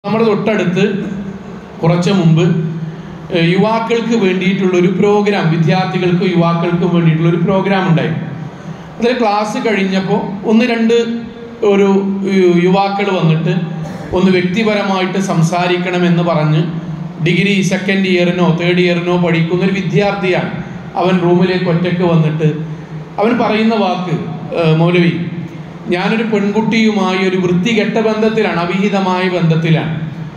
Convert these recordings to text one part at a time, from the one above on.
നമ്മുടെ തൊട്ടടുത്ത് കുറച്ച് മുമ്പ് ഏഹ്, യുവാക്കൾക്ക് വേണ്ടിയിട്ടുള്ള ഒരു പ്രോഗ്രാം വിദ്യാർത്ഥികൾക്കും യുവാക്കൾക്കും വേണ്ടിയിട്ടുള്ള ഒരു പ്രോഗ്രാം ഉണ്ടായി അതിൽ ക്ലാസ് കഴിഞ്ഞപ്പോൾ ഒന്ന് രണ്ട് ഒരു യുവാക്കൾ വന്നിട്ട് ഒന്ന് വ്യക്തിപരമായിട്ട് സംസാരിക്കണമെന്ന് പറഞ്ഞ് ഡിഗ്രി സെക്കൻഡ് ഇയറിനോ തേർഡ് ഇയറിനോ പഠിക്കുന്ന ഒരു വിദ്യാർത്ഥിയാണ് അവൻ റൂമിലേക്ക് ഒറ്റയ്ക്ക് വന്നിട്ട് അവൻ പറയുന്ന വാക്ക് ഏഹ്, മൗലവി ഞാനൊരു പെൺകുട്ടിയുമായി ഒരു വൃത്തികെട്ട ബന്ധത്തിലാണ് അവിഹിതമായ ബന്ധത്തിലാണ്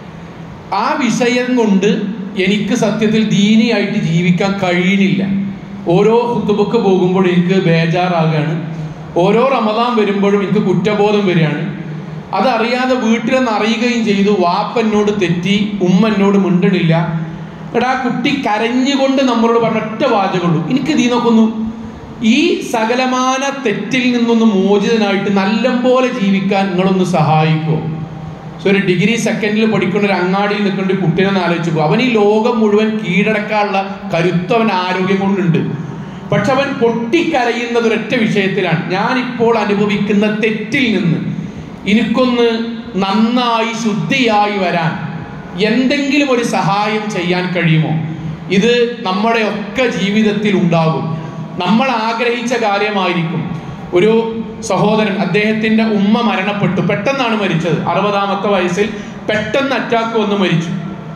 ആ വിഷയം കൊണ്ട് എനിക്ക് സത്യത്തിൽ ദീനിയായിട്ട് ജീവിക്കാൻ കഴിയണില്ല ഓരോ കുത്തുബുക്ക് പോകുമ്പോൾ എനിക്ക് ബേജാറാകുകയാണ് ഓരോ റമദാൻ വരുമ്പോഴും എനിക്ക് കുറ്റബോധം വരികയാണ് അതറിയാതെ വീട്ടിലെന്ന് അറിയുകയും ചെയ്തു വാപ്പനോട് തെറ്റി ഉമ്മനോട് മിണ്ടണില്ല എടാ ആ കുട്ടി കരഞ്ഞുകൊണ്ട് നമ്മളോട് പറഞ്ഞ ഒറ്റ വാചകമുള്ളൂ എനിക്ക് ഇതീ നോക്കുന്നു ഈ സകലമാന തെറ്റിൽ നിന്നൊന്ന് മോചിതനായിട്ട് നല്ലപോലെ ജീവിക്കാൻ നിങ്ങളൊന്ന് സഹായിക്കുമോ സോ ഒരു ഡിഗ്രി സെക്കൻഡിൽ പഠിക്കുന്ന ഒരു അങ്ങാടിയിൽ നിൽക്കുന്ന ഒരു കുട്ടീനെ ഒന്ന് ആലോചിച്ച് പോകും അവൻ ഈ ലോകം മുഴുവൻ കീഴടക്കാനുള്ള കരുത്ത് അവൻ ആരോഗ്യം കൊണ്ടുണ്ട് പക്ഷെ അവൻ പൊട്ടിക്കരയുന്നത് ഒരൊറ്റ വിഷയത്തിലാണ് ഞാനിപ്പോൾ അനുഭവിക്കുന്ന തെറ്റിൽ നിന്ന് എനിക്കൊന്ന് നന്നായി ശുദ്ധിയായി വരാൻ എന്തെങ്കിലും ഒരു സഹായം ചെയ്യാൻ കഴിയുമോ ഇത് നമ്മുടെ ഒക്കെ ജീവിതത്തിൽ ഉണ്ടാകും നമ്മൾ ആഗ്രഹിച്ച കാര്യമായിരിക്കും ഒരു സഹോദരൻ അദ്ദേഹത്തിന്റെ ഉമ്മ മരണപ്പെട്ടു പെട്ടെന്നാണ് മരിച്ചത് അറുപതാമത്തെ വയസ്സിൽ പെട്ടെന്ന് അറ്റാക്ക് വന്ന് മരിച്ചു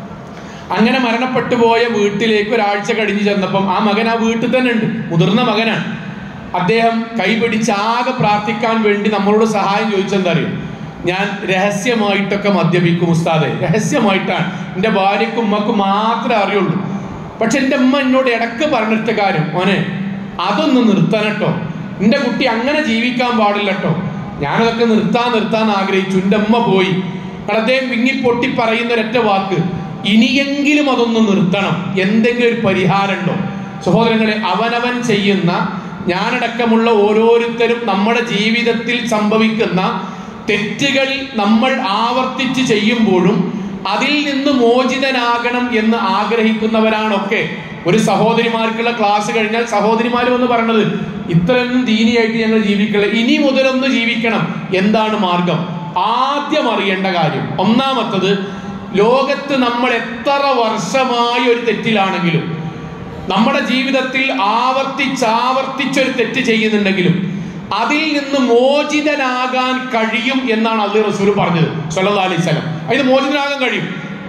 അങ്ങനെ മരണപ്പെട്ടു പോയ വീട്ടിലേക്ക് ഒരാഴ്ച കഴിഞ്ഞ് ചെന്നപ്പം ആ മകൻ ആ വീട്ടിൽ തന്നെ ഉണ്ട് മുതിർന്ന മകനാണ് അദ്ദേഹം കൈപിടിച്ച് ആകെ പ്രാർത്ഥിക്കാൻ വേണ്ടി നമ്മളോട് സഹായം ചോദിച്ചെന്താ അറിയോ ഞാൻ രഹസ്യമായിട്ടൊക്കെ മദ്യപിക്കും ഉസ്താദെ രഹസ്യമായിട്ടാണ് എൻ്റെ ഭാര്യക്കും ഉമ്മക്കും മാത്രമേ അറിയുള്ളൂ പക്ഷെ എൻ്റെ ഉമ്മ എന്നോട് ഇടക്ക് പറഞ്ഞിട്ട കാര്യം മോനെ അതൊന്ന് നിർത്തണട്ടോ എൻ്റെ കുട്ടി അങ്ങനെ ജീവിക്കാൻ പാടില്ല കേട്ടോ ഞാനതൊക്കെ നിർത്താൻ നിർത്താൻ ആഗ്രഹിച്ചു എൻ്റെ അമ്മ പോയി കാരണം അദ്ദേഹം വിങ്ങി പൊട്ടി പറയുന്ന ഒരൊറ്റ വാക്ക് ഇനിയെങ്കിലും അതൊന്ന് നിർത്തണം എന്തെങ്കിലും ഒരു പരിഹാരമുണ്ടോ സഹോദരങ്ങളെ അവനവൻ ചെയ്യുന്ന ഞാനടക്കമുള്ള ഓരോരുത്തരും നമ്മുടെ ജീവിതത്തിൽ സംഭവിക്കുന്ന തെറ്റുകൾ നമ്മൾ ആവർത്തിച്ച് ചെയ്യുമ്പോഴും അതിൽ നിന്ന് മോചിതനാകണം എന്ന് ആഗ്രഹിക്കുന്നവരാണൊക്കെ ഒരു സഹോദരിമാർക്കുള്ള ക്ലാസ് കഴിഞ്ഞാൽ സഹോദരിമാർ വന്ന് പറഞ്ഞത് ഇത്രയൊന്നും ദീനിയായിട്ട് ഞങ്ങൾ ജീവിക്കില്ല ഇനി മുതലൊന്ന് ജീവിക്കണം എന്താണ് മാർഗം ആദ്യം അറിയേണ്ട കാര്യം ഒന്നാമത്തത് ലോകത്ത് നമ്മൾ എത്ര വർഷമായി ഒരു തെറ്റിലാണെങ്കിലും നമ്മുടെ ജീവിതത്തിൽ ആവർത്തിച്ചാവർത്തിച്ചൊരു തെറ്റ് ചെയ്യുന്നുണ്ടെങ്കിലും അതിൽ നിന്ന് മോചിതനാകാൻ കഴിയും എന്നാണ് അള്ളി റസൂൽ പറഞ്ഞത് സല്ലല്ലാഹു അലൈഹി വസല്ലം ഇത് മോചിതനാകാൻ കഴിയും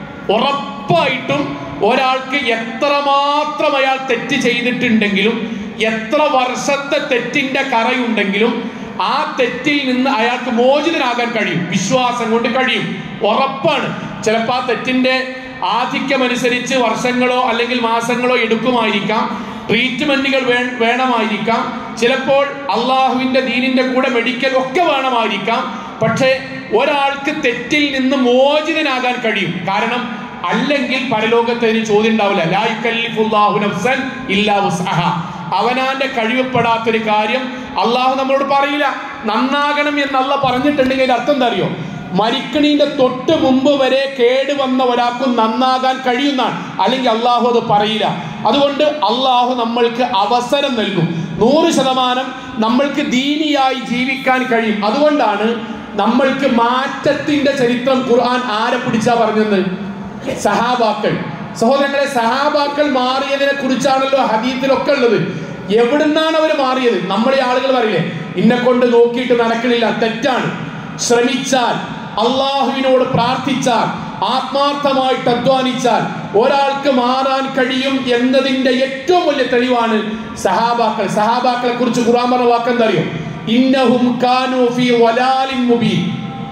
ഉറപ്പായിട്ടും ഒരാൾക്ക് എത്രമാത്രം അയാൾ തെറ്റ് ചെയ്തിട്ടുണ്ടെങ്കിലും എത്ര വർഷത്തെ തെറ്റിന്റെ കറയുണ്ടെങ്കിലും ആ തെറ്റിൽ നിന്ന് അയാൾക്ക് മോചിതനാകാൻ കഴിയും വിശ്വാസം കൊണ്ട് കഴിയും ഉറപ്പാണ് ചിലപ്പോൾ ആ തെറ്റിന്റെ ആധിക്യമനുസരിച്ച് വർഷങ്ങളോ അല്ലെങ്കിൽ മാസങ്ങളോ എടുക്കുമായിരിക്കാം ട്രീറ്റ്മെന്റുകൾ വേ വേണമായിരിക്കാം ചിലപ്പോൾ അള്ളാഹുവിന്റെ ദീനിന്റെ കൂടെ മെഡിക്കൽ ഒക്കെ വേണമായിരിക്കാം പക്ഷേ ഒരാൾക്ക് തെറ്റിൽ നിന്ന് മോചിതനാകാൻ കഴിയും കാരണം അല്ലെങ്കിൽ പരലോകത്ത് അതിന് ചോദ്യം ഉണ്ടാവില്ല ലാ യുക്കല്ലിഫുല്ലാഹു നഫ്സൻ ഇല്ലാ വുസ്അഹ അവനാന്റെ കഴിവപ്പെടാത്തൊരു കാര്യം അള്ളാഹു നമ്മളോട് പറയില്ല നന്നാകണം എന്ന് അല്ല പറഞ്ഞിട്ടുണ്ടെങ്കിൽ അതിന്റെ അർത്ഥം എന്താ അറിയോ മരിക്കണീന്റെ തൊട്ട് മുമ്പ് വരെ കേട് വന്ന ഒരാൾക്ക് നന്നാകാൻ കഴിയുന്നതാണ് അല്ലെങ്കിൽ അള്ളാഹു അത് പറയില്ല അതുകൊണ്ട് അള്ളാഹു നമ്മൾക്ക് അവസരം നൽകും നൂറ് ശതമാനം നമ്മൾക്ക് ദീനിയായി ജീവിക്കാൻ കഴിയും അതുകൊണ്ടാണ് നമ്മൾക്ക് മാറ്റത്തിന്റെ ചരിത്രം ഖുർആൻ ആരെ പിടിച്ചാ പറഞ്ഞത് സഹാബാക്കൾ സഹോദരങ്ങളെ സഹാബാക്കൾ മാറിയതിനെ കുറിച്ചാണല്ലോ ഹദീത്തിലൊക്കെ ഉള്ളത് എവിടുന്നാണ് അവർ മാറിയത് നമ്മളെ ആളുകൾ പറയില്ലേ ഇന്നെ കൊണ്ട് നോക്കിയിട്ട് നടക്കണില്ല തെറ്റാണ് ശ്രമിച്ചാൽ അള്ളാഹുവിനോട് പ്രാർത്ഥിച്ചാൽ ആത്മാർത്ഥമായിട്ട് അധ്വാനിച്ചാൽ ഒരാൾക്ക് മാറാൻ കഴിയും എന്നതിന്റെ ഏറ്റവും വലിയ തെളിവാണ് സഹാബാക്കൾ സഹാബാക്കളെ കുറിച്ച് ഖുറാൻ പറഞ്ഞ വാക്കെന്താ അറിയോ ഇന്നഹും കാനൂ ഫീ വലാലിൻ മുബീൻ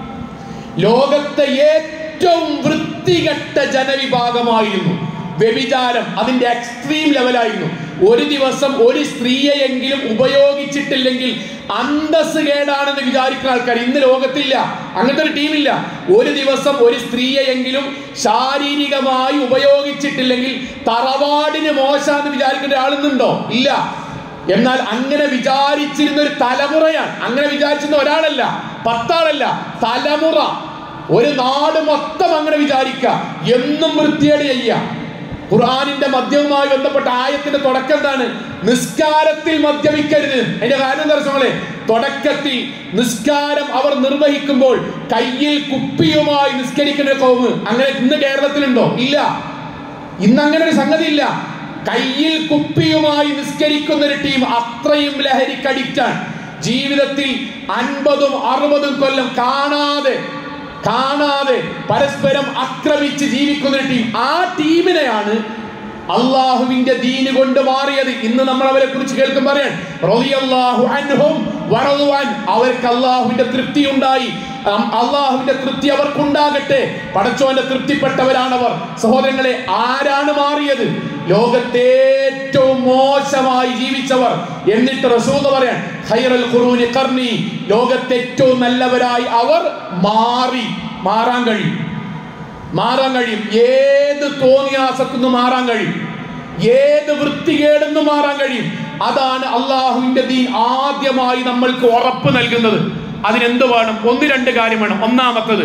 ലോകത്തെ ഏറ്റവും വൃത്തികെട്ട ജനവിഭാഗമായിരുന്നു വ്യഭിചാരം അതിന്റെ എക്സ്ട്രീം ലെവലായിരുന്നു ഒരു ദിവസം ഒരു സ്ത്രീയെയെങ്കിലും ഉപയോഗിച്ചിട്ടില്ലെങ്കിൽ അന്തസ് കേടാണെന്ന് വിചാരിക്കുന്ന ആൾക്കാർ ഇന്ന് ലോകത്തില്ല അങ്ങനത്തെ ഒരു ടീമില്ല ഒരു ദിവസം ഒരു സ്ത്രീയെയെങ്കിലും ശാരീരികമായി ഉപയോഗിച്ചിട്ടില്ലെങ്കിൽ തറവാടിന് മോശമെന്ന് വിചാരിക്കുന്ന ഒരാളെന്നുണ്ടോ ഇല്ല എന്നാൽ അങ്ങനെ വിചാരിച്ചിരുന്ന ഒരു തലമുറയാണ് അങ്ങനെ വിചാരിച്ചിരുന്ന ഒരാളല്ല പത്താളല്ല തലമുറ ഒരു നാട് മൊത്തം അങ്ങനെ വിചാരിക്കുക എന്നും വൃത്തിയേട് ചെയ്യുക ഖുർആാനിന്റെ മദ്യവുമായി ബന്ധപ്പെട്ട ആയത്തിന്റെ തുടക്കം എന്താണ് നിസ്കാരത്തിൽ മദ്യപിക്കരുത് അതിന്റെ കാര്യം എന്താ പ്രശ്നങ്ങളെ തുടക്കത്തിൽ നിസ്കാരം അവർ നിർവഹിക്കുമ്പോൾ കയ്യിൽ കുപ്പിയുമായി നിസ്കരിക്കുന്ന കൗമ് അങ്ങനെ ഇന്ന് കേരളത്തിലുണ്ടോ ഇല്ല ഇന്ന് അങ്ങനെ ഒരു സംഗതി ഇല്ല കയ്യിൽ കുപ്പിയുമായി നിസ്കരിക്കുന്ന ഒരു ടീം അത്രയും ലഹരിക്ക് അഡിക്റ്റാണ് ജീവിതത്തിൽ അൻപതും അറുപതും കൊല്ലം കാണാതെ കാണാതെ പരസ്പരം ആക്രമിച്ച് ജീവിക്കുന്ന ഒരു ടീം ആ ടീമിനെയാണ് അള്ളാഹുവിന്റെ ദീന് കൊണ്ട് മാറിയത് ഇന്ന് നമ്മൾ അവരെ കുറിച്ച് കേൾക്കും പറയാൻ റളിയല്ലാഹു അൻഹും വറളുവാൻ അവർക്ക് അള്ളാഹുവിന്റെ തൃപ്തി ഉണ്ടായി അം- അള്ളാഹുവിന്റെ തൃപ്തി അവർക്കുണ്ടാകട്ടെ പടച്ചോന്റെ തൃപ്തിപ്പെട്ടവരാണവർ സഹോദരങ്ങളെ ആരാണ് മാറിയത് ലോകത്തെ ഏറ്റവും മോശമായി ജീവിച്ചവർ എന്നിട്ട് റസൂൽ പറയാൻ ഖൈറൽ ഖുറൂനി ഖർനി ലോകത്തെ ഏറ്റവും നല്ലവരായി അവർ മാറി മാറാൻ കഴിയും മാറാൻ കഴിയും ഏത് തോന്നിയാസത്തുനിന്ന് മാറാൻ കഴിയും ഏത് വൃത്തികേടെന്ന് മാറാൻ കഴിയും അതാണ് അള്ളാഹുവിന്റെ ദീൻ ആദ്യമായി നമ്മൾക്ക് ഉറപ്പ് നൽകുന്നത് അതിനെന്ത് വേണം ഒന്ന് രണ്ട് കാര്യം വേണം ഒന്നാമത്തത്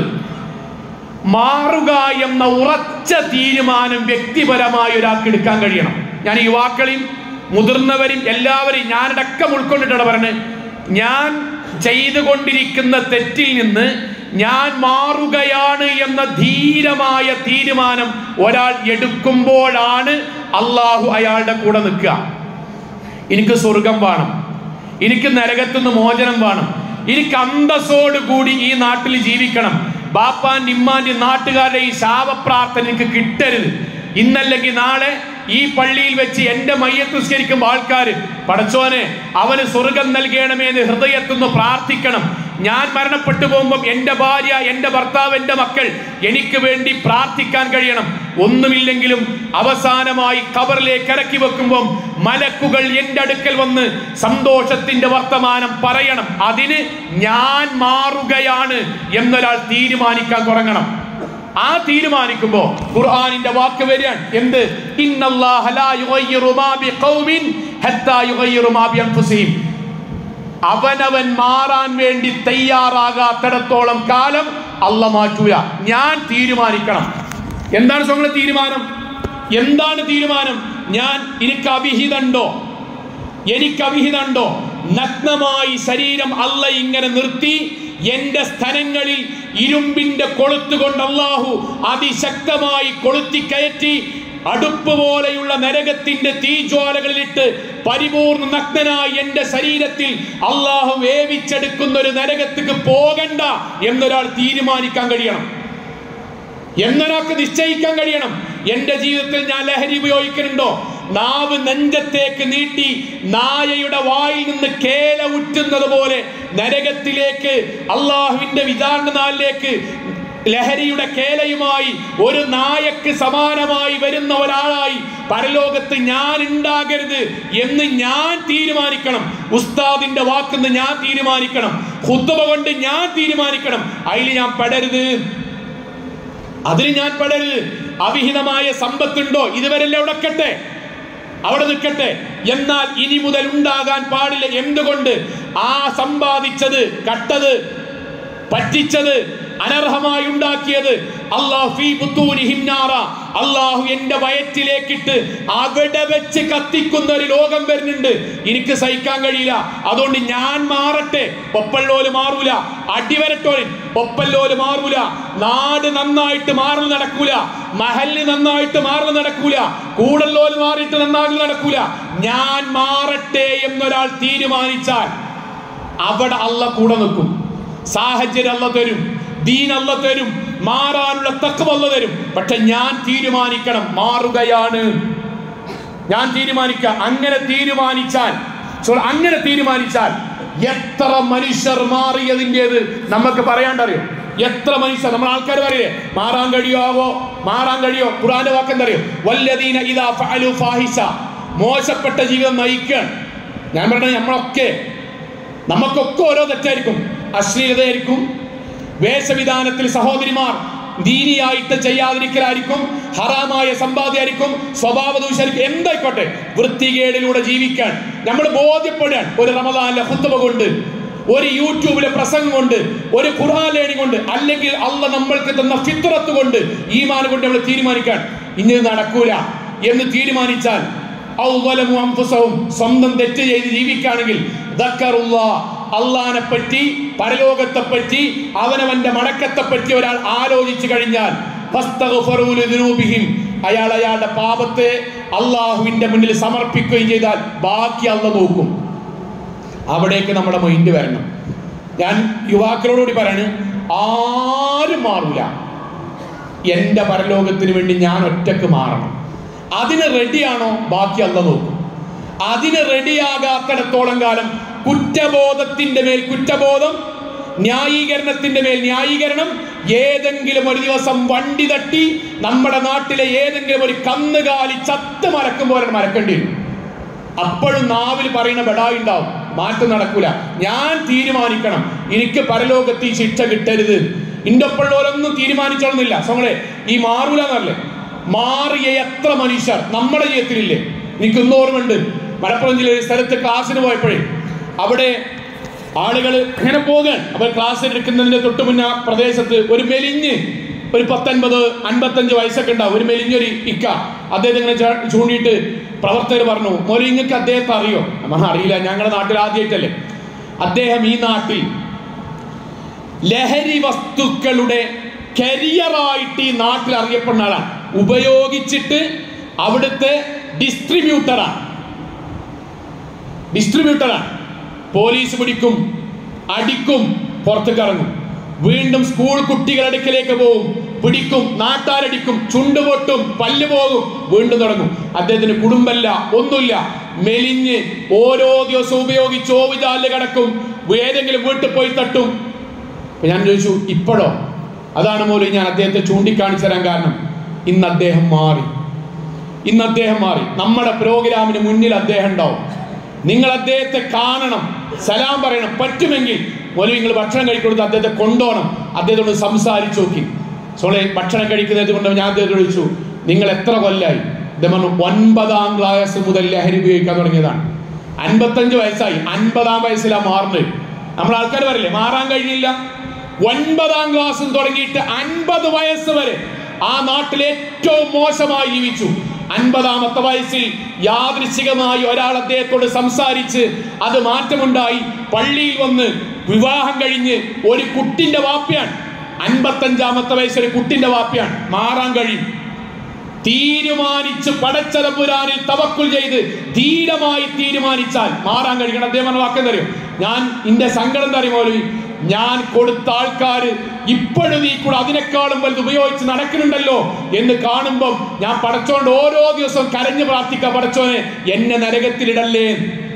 മാറുക എന്ന ഉറച്ച തീരുമാനം വ്യക്തിപരമായി ഒരാൾക്ക് എടുക്കാൻ കഴിയണം ഞാൻ യുവാക്കളെയും മുതിർന്നവരും എല്ലാവരെയും ഞാനടക്കം ഉൾക്കൊണ്ടിട്ടാണ് പറഞ്ഞത് ഞാൻ ചെയ്തുകൊണ്ടിരിക്കുന്ന തെറ്റിൽ നിന്ന് ഞാൻ മാറുകയാണ് എന്ന ധീരമായ തീരുമാനം ഒരാൾ എടുക്കുമ്പോഴാണ് അള്ളാഹു അയാളുടെ കൂടെ നിൽക്കുക എനിക്ക് സ്വർഗം വേണം എനിക്ക് നരകത്തുനിന്ന് മോചനം വേണം എനിക്ക് അന്തസ്സോട് കൂടി ഈ നാട്ടിൽ ജീവിക്കണം ബാപ്പാൻ ഇമ്മാന്റെ നാട്ടുകാരുടെ ഈ ശാപപ്രാർത്ഥന എനിക്ക് കിട്ടരുത് ഇന്നല്ലെങ്കിൽ നാളെ ഈ പള്ളിയിൽ വെച്ച് എന്റെ മയ്യത്ത് നിസ്കരിക്കുമ്പോൾ ആൾക്കാർ പടച്ചോനെ അവന് സ്വർഗം നൽകണമേ എന്ന് ഹൃദയത്തുനിന്ന് പ്രാർത്ഥിക്കണം ഞാൻ മരണപ്പെട്ടു പോകുമ്പോൾ എൻ്റെ ഭാര്യ എൻ്റെ ഭർത്താവ് എൻ്റെ മക്കൾ എനിക്ക് വേണ്ടി പ്രാർത്ഥിക്കാൻ കഴിയണം ഒന്നുമില്ലെങ്കിലും അവസാനമായി കബറിലേക്ക് ഇറക്കി വെക്കുമ്പോൾ മലക്കുകൾ എൻ്റെ അടുക്കൽ വന്ന് സന്തോഷത്തിന്റെ വർത്തമാനം പറയണം അതിന് ഞാൻ മാറുകയാണ് എന്നൊരാൾ തീരുമാനിക്കാൻ തുടങ്ങണം ആ തീരുമാനിക്കുമ്പോ ഖുർആനിന്റെ വാക്ക് വരികയാണ് എന്ത് ഇന്നല്ലാഹ ലാ യുഗയ്യിറു മാ ബിഖൗമിൻ ഹത്താ യുഗയ്യിറു മാ ബിഅൻഫുസിഹിം അവനവൻ മാറാൻ വേണ്ടി തയ്യാറാകാത്തിടത്തോളം കാലം അല്ല മാറ്റൂല ഞാൻ തീരുമാനിക്കണം എന്താണ് സ്വങ്ങളെ തീരുമാനം എന്താണ് തീരുമാനം ഞാൻ എനിക്ക് അവിഹിതണ്ടോ എനിക്ക് അവിഹിതണ്ടോ നഗ്നമായി ശരീരം അല്ല ഇങ്ങനെ നിർത്തി എന്റെ സ്ഥലങ്ങളിൽ ഇരുമ്പിന്റെ കൊളുത്തുകൊണ്ട് അള്ളാഹു അതിശക്തമായി കൊളുത്തി കയറ്റി അടുപ്പ് പോലെയുള്ള നരകത്തിന്റെ തീജ്വാലകളിലിട്ട് പരിപൂർണ നഗ്നനായി എന്റെ ശരീരത്തിൽ അള്ളാഹു വേവിച്ചെടുക്കുന്ന ഒരു നരകത്തേക്ക് പോകണ്ട എന്നൊരാൾ തീരുമാനിക്കാൻ കഴിയണം എന്നൊരാൾക്ക് നിശ്ചയിക്കാൻ കഴിയണം എന്റെ ജീവിതത്തിൽ ഞാൻ ലഹരി ഉപയോഗിക്കുന്നുണ്ടോ നാവ് നെഞ്ചത്തേക്ക് നീട്ടി നായയുടെ വായിൽ നിന്ന് കേല ഉറ്റുന്നത് പോലെ നരകത്തിലേക്ക് അള്ളാഹുവിന്റെ വിചാരണ നാളിലേക്ക് ലഹരിയുടെ കേലയുമായി ഒരു നായക്ക് സമാനമായി വരുന്ന ഒരാളായി പരലോകത്ത് ഞാൻ ഉണ്ടാകരുത് എന്ന് ഞാൻ തീരുമാനിക്കണം ഉസ്താദിന്റെ വാക്കെന്ന് ഞാൻ തീരുമാനിക്കണം ഹുദ്ബ കൊണ്ട് ഞാൻ തീരുമാനിക്കണം അതിൽ ഞാൻ പെടരുത് അതിന് ഞാൻ പെടരുത് അവിഹിതമായ സമ്പത്തുണ്ടോ ഇതുവരെല്ലാം അവിടെ നിൽക്കട്ടെ അവിടെ നിൽക്കട്ടെ എന്നാൽ ഇനി മുതൽ ഉണ്ടാകാൻ പാടില്ല എന്തുകൊണ്ട് ആ സമ്പാദിച്ചത് കട്ടത് പറ്റിച്ചത് അനർഹമായി ഉണ്ടാക്കിയത് അള്ളാഹു ഫീ ബുത്തൂനിഹിം നാറ. അള്ളാഹു എന്റെ വയറ്റിലേക്കിട്ട് അവിടെ വെച്ച് കത്തിക്കുന്ന ഒരു ലോകം വരുന്നുണ്ട് എനിക്ക് സഹിക്കാൻ കഴിയില്ല അതുകൊണ്ട് ഞാൻ മാറട്ടെ ഒപ്പല്ലോല് മാറൂല അടിവരട്ടോൻ ഒപ്പല്ലോല് മാറൂല നാട് നന്നായിട്ട് മാറൽ നടക്കൂല മഹല് നന്നായിട്ട് മാറൽ നടക്കൂല കൂടല്ലോല് മാറിയിട്ട് നന്നാകൽ നടക്കൂല ഞാൻ മാറട്ടെ എന്നൊരാൾ തീരുമാനിച്ചാൽ അവിടെ അല്ല കൂടെ നിൽക്കും സാഹചര്യം അല്ല തരും ദീൻ അല്ല തരും മാറാനുള്ള തക്കം അല്ല തരും പക്ഷെ ഞാൻ തീരുമാനിക്കണം മാറുകയാണ് ഞാൻ തീരുമാനിക്ക അങ്ങനെ തീരുമാനിച്ചാൽ സോ, അങ്ങനെ തീരുമാനിച്ചാൽ എത്ര മനുഷ്യർ മാറിയതിൻ്റെത് നമുക്ക് പറയാണ്ടറിയോ എത്ര മനുഷ്യർ നമ്മൾ ആൾക്കാർ പറയില്ലേ മാറാൻ കഴിയാവോ മാറാൻ കഴിയോ ഖുറാന്റെ വാക്ക് എന്തറിയോ വല്ലദീന ഇദാ ഫഅലു ഫാഹിഷ മോശപ്പെട്ട ജീവിതം നയിക്കാൻ ഞാൻ പറഞ്ഞത് നമ്മളൊക്കെ നമുക്കൊക്കെ ഓരോ തെറ്റായിരിക്കും അശ്ലീലതയായിരിക്കും വേഷവിധാനത്തിൽ സഹോദരിമാർ ദീനിയായിട്ട് ചെയ്യാതിരിക്കലായിരിക്കും ഹറാമായ സമ്പാദ്യമായിരിക്കും സ്വഭാവ ദൂഷായിരിക്കും എന്തായിക്കോട്ടെ വൃത്തികേടിലൂടെ ജീവിക്കാൻ നമ്മൾ ബോധ്യപ്പെടുകയാണ് ഒരു റമദാനിലെ ഹുത്തുബ കൊണ്ട് ഒരു യൂട്യൂബിലെ പ്രസംഗം കൊണ്ട് ഒരു ഖുർആൻ ലേണിംഗ് കൊണ്ട് അല്ലെങ്കിൽ അല്ല നമ്മൾക്ക് തന്ന ഫിത്രത്ത് കൊണ്ട് ഈമാൻ കൊണ്ട് നമ്മൾ തീരുമാനിക്കാൻ ഇനി ഇത് നടക്കൂല എന്ന് തീരുമാനിച്ചാൽ ഔ ളലമു അൻഫുസഹും സ്വന്തം തെറ്റ് ചെയ്ത് ജീവിക്കുകയാണെങ്കിൽ ദക്കറുല്ലാ അള്ളാനെ പറ്റി പരലോകത്തെ പറ്റി അവനവന്റെ മടക്കത്തെ പറ്റി ഒരാൾ ആലോചിച്ചു കഴിഞ്ഞാൽ ഫസ്തഗ്ഫറൂ ലിദുനൂബിഹിം. അയാൾ അയാളുടെ പാപത്തെ അള്ളാഹുവിന്റെ മുന്നിൽ സമർപ്പിക്കുകയും ചെയ്താൽ ബാക്കി അള്ള നോക്കും അവിടേക്ക് നമ്മുടെ മൈൻഡ് വരണം ഞാൻ യുവാക്കളോടുകൂടി പറയാണ് ആരും മാറൂല എൻ്റെ പരലോകത്തിന് വേണ്ടി ഞാൻ ഒറ്റക്ക് മാറണം അതിന് റെഡിയാണോ ബാക്കി അല്ല നോക്കും അതിന് റെഡിയാകാത്തിടത്തോളം കാലം കുറ്റബോധത്തിന്റെ മേൽ കുറ്റബോധം ന്യായീകരണത്തിന്റെ മേൽ ന്യായീകരണം ഏതെങ്കിലും ഒരു ദിവസം വണ്ടി തട്ടി നമ്മുടെ നാട്ടിലെ ഏതെങ്കിലും ഒരു കന്നുകാലി ചത്ത് മരക്കും പോലെ മരക്കേണ്ടി വരും അപ്പോഴും നാവിൽ പറയുന്ന ബെടായി ഉണ്ടാവും മാറ്റം നടക്കൂല ഞാൻ തീരുമാനിക്കണം എനിക്ക് പരലോകത്ത് ഈ ശിക്ഷ കിട്ടരുത് ഇന്റെ ഒപ്പമുള്ളവരൊന്നും തീരുമാനിച്ചോളുന്നില്ല സോങ്ങളെ ഈ മാറൂല എന്നല്ലേ മാറിയ എത്ര മനുഷ്യർ നമ്മുടെ ജീവിതത്തിലില്ലേ എനിക്കൊന്നും ഓർമ്മയുണ്ട് മലപ്പുറം ജില്ലയിൽ ഒരു സ്ഥലത്ത് ക്ലാസ്സിന് പോയപ്പോഴേ അവിടെ ആളുകൾ ഇങ്ങനെ പോകാൻ അപ്പോൾ ക്ലാസ് എടുക്കുന്നതിന്റെ തൊട്ട് മുന്നേ ആ പ്രദേശത്ത് ഒരു മെലിഞ്ഞ് ഒരു പത്തൊൻപത് അൻപത്തഞ്ച് വയസ്സൊക്കെ ഉണ്ടാവും ഒരു മെലിഞ്ഞൊരു ഇക്ക അദ്ദേഹം ഇങ്ങനെ ചാ- ചൂണ്ടിയിട്ട് പ്രവർത്തകർ പറഞ്ഞു മോലി നിങ്ങൾക്ക് അദ്ദേഹത്തെ അറിയോ നമ്മൾ അറിയില്ല ഞങ്ങളുടെ നാട്ടിൽ ആദ്യമായിട്ടല്ലേ അദ്ദേഹം ഈ നാട്ടിൽ ലഹരി വസ്തുക്കളുടെ കരിയറായിട്ട് ഈ നാട്ടിൽ അറിയപ്പെടുന്ന ആളാണ് ഉപയോഗിച്ചിട്ട് അവിടുത്തെ ഡിസ്ട്രിബ്യൂട്ടറാണ് ഡിസ്ട്രിബ്യൂട്ടറാണ് പോലീസ് പിടിക്കും അടിക്കും പുറത്തേക്ക് ഇറങ്ങും വീണ്ടും സ്കൂൾ കുട്ടികളുടെ അടുക്കലേക്ക് പോകും പിടിക്കും നാട്ടാരടിക്കും ചുണ്ടുപൊട്ടും പല്ല് പോകും വീണ്ടും തുടങ്ങും അദ്ദേഹത്തിന് കുടുംബല്ല ഒന്നുമില്ല മെലിഞ്ഞ് ഓരോ ദിവസവും ഉപയോഗിച്ച് ഓവിചാലിൽ കിടക്കും ഏതെങ്കിലും വീട്ടിൽ പോയി തട്ടും അപ്പൊ ഞാൻ ചോദിച്ചു ഇപ്പോഴോ അതാണ് മൂലം ഞാൻ അദ്ദേഹത്തെ ചൂണ്ടിക്കാണിച്ചു തരാൻ കാരണം ഇന്ന് അദ്ദേഹം മാറി ഇന്ന് അദ്ദേഹം മാറി നമ്മുടെ പ്രോഗ്രാമിന് മുന്നിൽ അദ്ദേഹം ഉണ്ടാവും നിങ്ങൾ അദ്ദേഹത്തെ കാണണം സലാം പറയണം പറ്റുമെങ്കിൽ മോലി നിങ്ങൾ ഭക്ഷണം കഴിക്കൊടുത്ത് അദ്ദേഹത്തെ കൊണ്ടുപോകണം അദ്ദേഹത്തോട് സംസാരിച്ചു നോക്കി സോളെ ഭക്ഷണം കഴിക്കുന്നത് കൊണ്ട് ഞാൻ അദ്ദേഹത്തോട് ചോദിച്ചു നിങ്ങൾ എത്ര കൊല്ലായി അദ്ദേഹം പറഞ്ഞു ഒൻപതാം ക്ലാസ് മുതൽ ലഹരി ഉപയോഗിക്കാൻ തുടങ്ങിയതാണ് അൻപത്തഞ്ച് വയസ്സായി അൻപതാം വയസ്സിലാണ് മാറുന്നത് നമ്മൾ ആൾക്കാർ പറയില്ലേ മാറാൻ കഴിഞ്ഞില്ല ഒൻപതാം ക്ലാസ്സിൽ തുടങ്ങിയിട്ട് അൻപത് വയസ്സ് വരെ ആ നാട്ടിൽ ഏറ്റവും മോശമായി ജീവിച്ചു അൻപതാമത്തെ വയസ്സിൽ യാദൃശികമായി ഒരാൾ അദ്ദേഹത്തോട് സംസാരിച്ച് അത് മാറ്റമുണ്ടായി പള്ളിയിൽ വന്ന് വിവാഹം കഴിഞ്ഞ് ഒരു കുട്ടിന്റെ വാപ്യാണ് അൻപത്തഞ്ചാമത്തെ വയസ്സ് ഒരു കുട്ടിന്റെ വാപ്യാണ് മാറാൻ കഴിയും തീരുമാനിച്ച് പടച്ചതമ്പുരാനിൽ തവക്കുൽ ചെയ്ത് ധീരമായി തീരുമാനിച്ചാൽ മാറാൻ കഴിയണം അദ്ദേഹം പറഞ്ഞ വാക്കെന്താ അറിയോ ഞാൻ ഇന്റെ സങ്കടം എന്താ അറിയുമോ മൗലവി? ഞാൻ കൊടുത്ത ആൾക്കാർ ഇപ്പോഴും ഈ കൂടെ അതിനേക്കാളും വലുത് ഉപയോഗിച്ച് നടക്കുന്നുണ്ടല്ലോ എന്ന് കാണുമ്പം ഞാൻ പടച്ചോണ്ട് ഓരോ ദിവസവും കരഞ്ഞു പ്രാർത്ഥിക്ക പടച്ചോനെ എന്നെ നരകത്തിലിടല്ലേ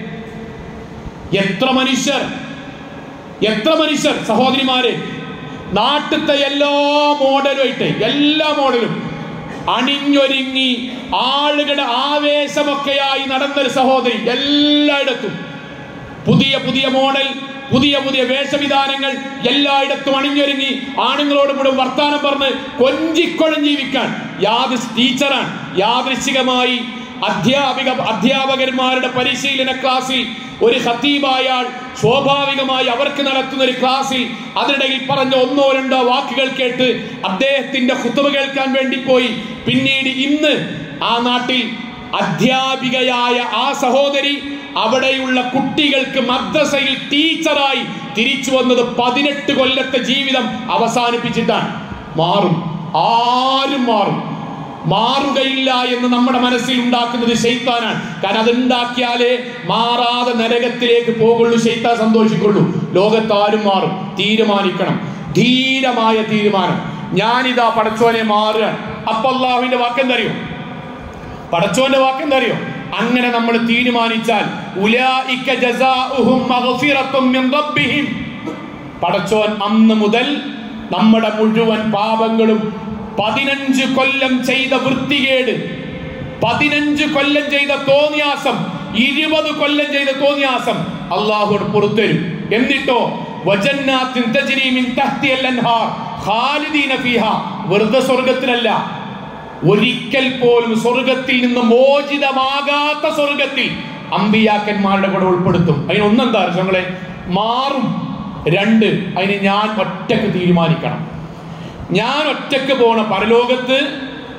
എത്ര മനുഷ്യർ എത്ര മനുഷ്യർ സഹോദരിമാരെ നാട്ടിലത്തെ എല്ലാ മോഡലും ആയിട്ട് എല്ലാ മോഡലും അണിഞ്ഞൊരുങ്ങി ആളുകളുടെ ആവേശമൊക്കെയായി നടന്നൊരു സഹോദരി എല്ലായിടത്തും പുതിയ പുതിയ മോഡൽ പുതിയ പുതിയ വേഷവിധാനങ്ങൾ എല്ലായിടത്തും അണിഞ്ഞൊരുങ്ങി ആണുങ്ങളോട് മുഴുവൻ വർത്താനം പറഞ്ഞ് കൊഞ്ചിക്കൊഴം ജീവിക്കാൻ യാത് ടീച്ചറാണ് യാദൃശികമായി അധ്യാപിക അധ്യാപകന്മാരുടെ പരിശീലന ക്ലാസ്സിൽ ഒരു ഖത്തീബായാൾ സ്വാഭാവികമായി അവർക്ക് നടത്തുന്ന ഒരു ക്ലാസ്സിൽ അതിനിടയിൽ പറഞ്ഞ ഒന്നോ രണ്ടോ വാക്കുകൾ കേട്ട് അദ്ദേഹത്തിന്റെ ഹുത്തുബ കേൾക്കാൻ വേണ്ടി പോയി പിന്നീട് ഇന്ന് ആ നാട്ടിൽ അധ്യാപികയായ ആ സഹോദരി അവിടെയുള്ള കുട്ടികൾക്ക് മദ്രസയിൽ ടീച്ചറായി തിരിച്ചു വന്നത് പതിനെട്ട് കൊല്ലത്തെ ജീവിതം അവസാനിപ്പിച്ചിട്ടാണ് മാറും ആരും മാറും മാറുകയില്ല എന്ന് നമ്മുടെ മനസ്സിൽ ഉണ്ടാക്കുന്നത് ഷെയ്ത്താനാണ് കാരണം അതുണ്ടാക്കിയാലേ മാറാതെ നരകത്തിലേക്ക് പോകുള്ളൂ ഷെയ്ത്താൻ സന്തോഷിക്കുള്ളൂ ലോകത്താരും മാറും തീരുമാനിക്കണം ധീരമായ തീരുമാനം ഞാനിതാ പടച്ചോനെ മാറുകയാണ് അപ്പൊ അള്ളാഹുവിന്റെ വാക്കെന്തറിയോ പടച്ചോന്റെ വാക്കെന്തറിയോ അങ്ങനെ നമ്മൾ തീരുമാനിച്ചാൽ ഉലായിക ജസാഉഹും മഗ്ഫിറത്തും മിൻ റബ്ബിഹിം പടച്ചോൻ അന്ന് മുതൽ നമ്മുടെ മുഴുവൻ പാപങ്ങളും പതിനഞ്ച് കൊല്ലം ചെയ്ത വൃത്തികേട് പതിനഞ്ച് കൊല്ലം ചെയ്ത തോന്നിയാസം ഇരുപത് കൊല്ലം ചെയ്ത തോന്നിയാസം അള്ളാഹുട് പുറത്തരും എന്നിട്ടോ വജന്നാത്തിൻ തജ്രി മിൻ തഹ്തിഹൽ അൻഹാർ ഖാലിദീന ഫീഹാ വെറുതെ സ്വർഗത്തിലല്ല ഒരിക്കൽ പോലും സ്വർഗത്തിൽ നിന്ന് മോചിതമാകാത്ത സ്വർഗത്തിൽ അമ്പിയാക്കന്മാരുടെ കൂടെ ഉൾപ്പെടുത്തും അതിന് ഒന്നെന്താ ഞങ്ങളെ മാറും രണ്ട് അതിന് ഞാൻ ഒറ്റക്ക് തീരുമാനിക്കണം ഞാൻ ഒറ്റക്ക് പോണ പരലോകത്ത്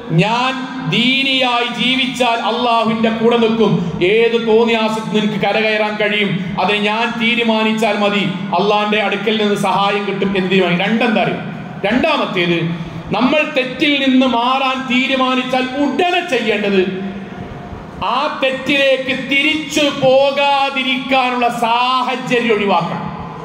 ഞാൻ ദീനിയായി ജീവിച്ചാൽ അള്ളാഹുവിന്റെ കൂടെ നിൽക്കും ഏത് തോന്നിയാസത്തിൽ നിനക്ക് കരകയറാൻ കഴിയും അത് ഞാൻ തീരുമാനിച്ചാൽ മതി അള്ളാഹിന്റെ അടുക്കൽ നിന്ന് സഹായം കിട്ടും എന്ന് തീരുമാനിക്കും രണ്ടെന്താ അറിയും രണ്ടാമത്തേത് നമ്മൾ തെറ്റിൽ നിന്ന് മാറാൻ തീരുമാനിച്ചാൽ ഉടനെ ചെയ്യേണ്ടത് ആ തെറ്റിലേക്ക് തിരിച്ചു പോകാതിരിക്കാനുള്ള സാഹചര്യം ഒഴിവാക്കണം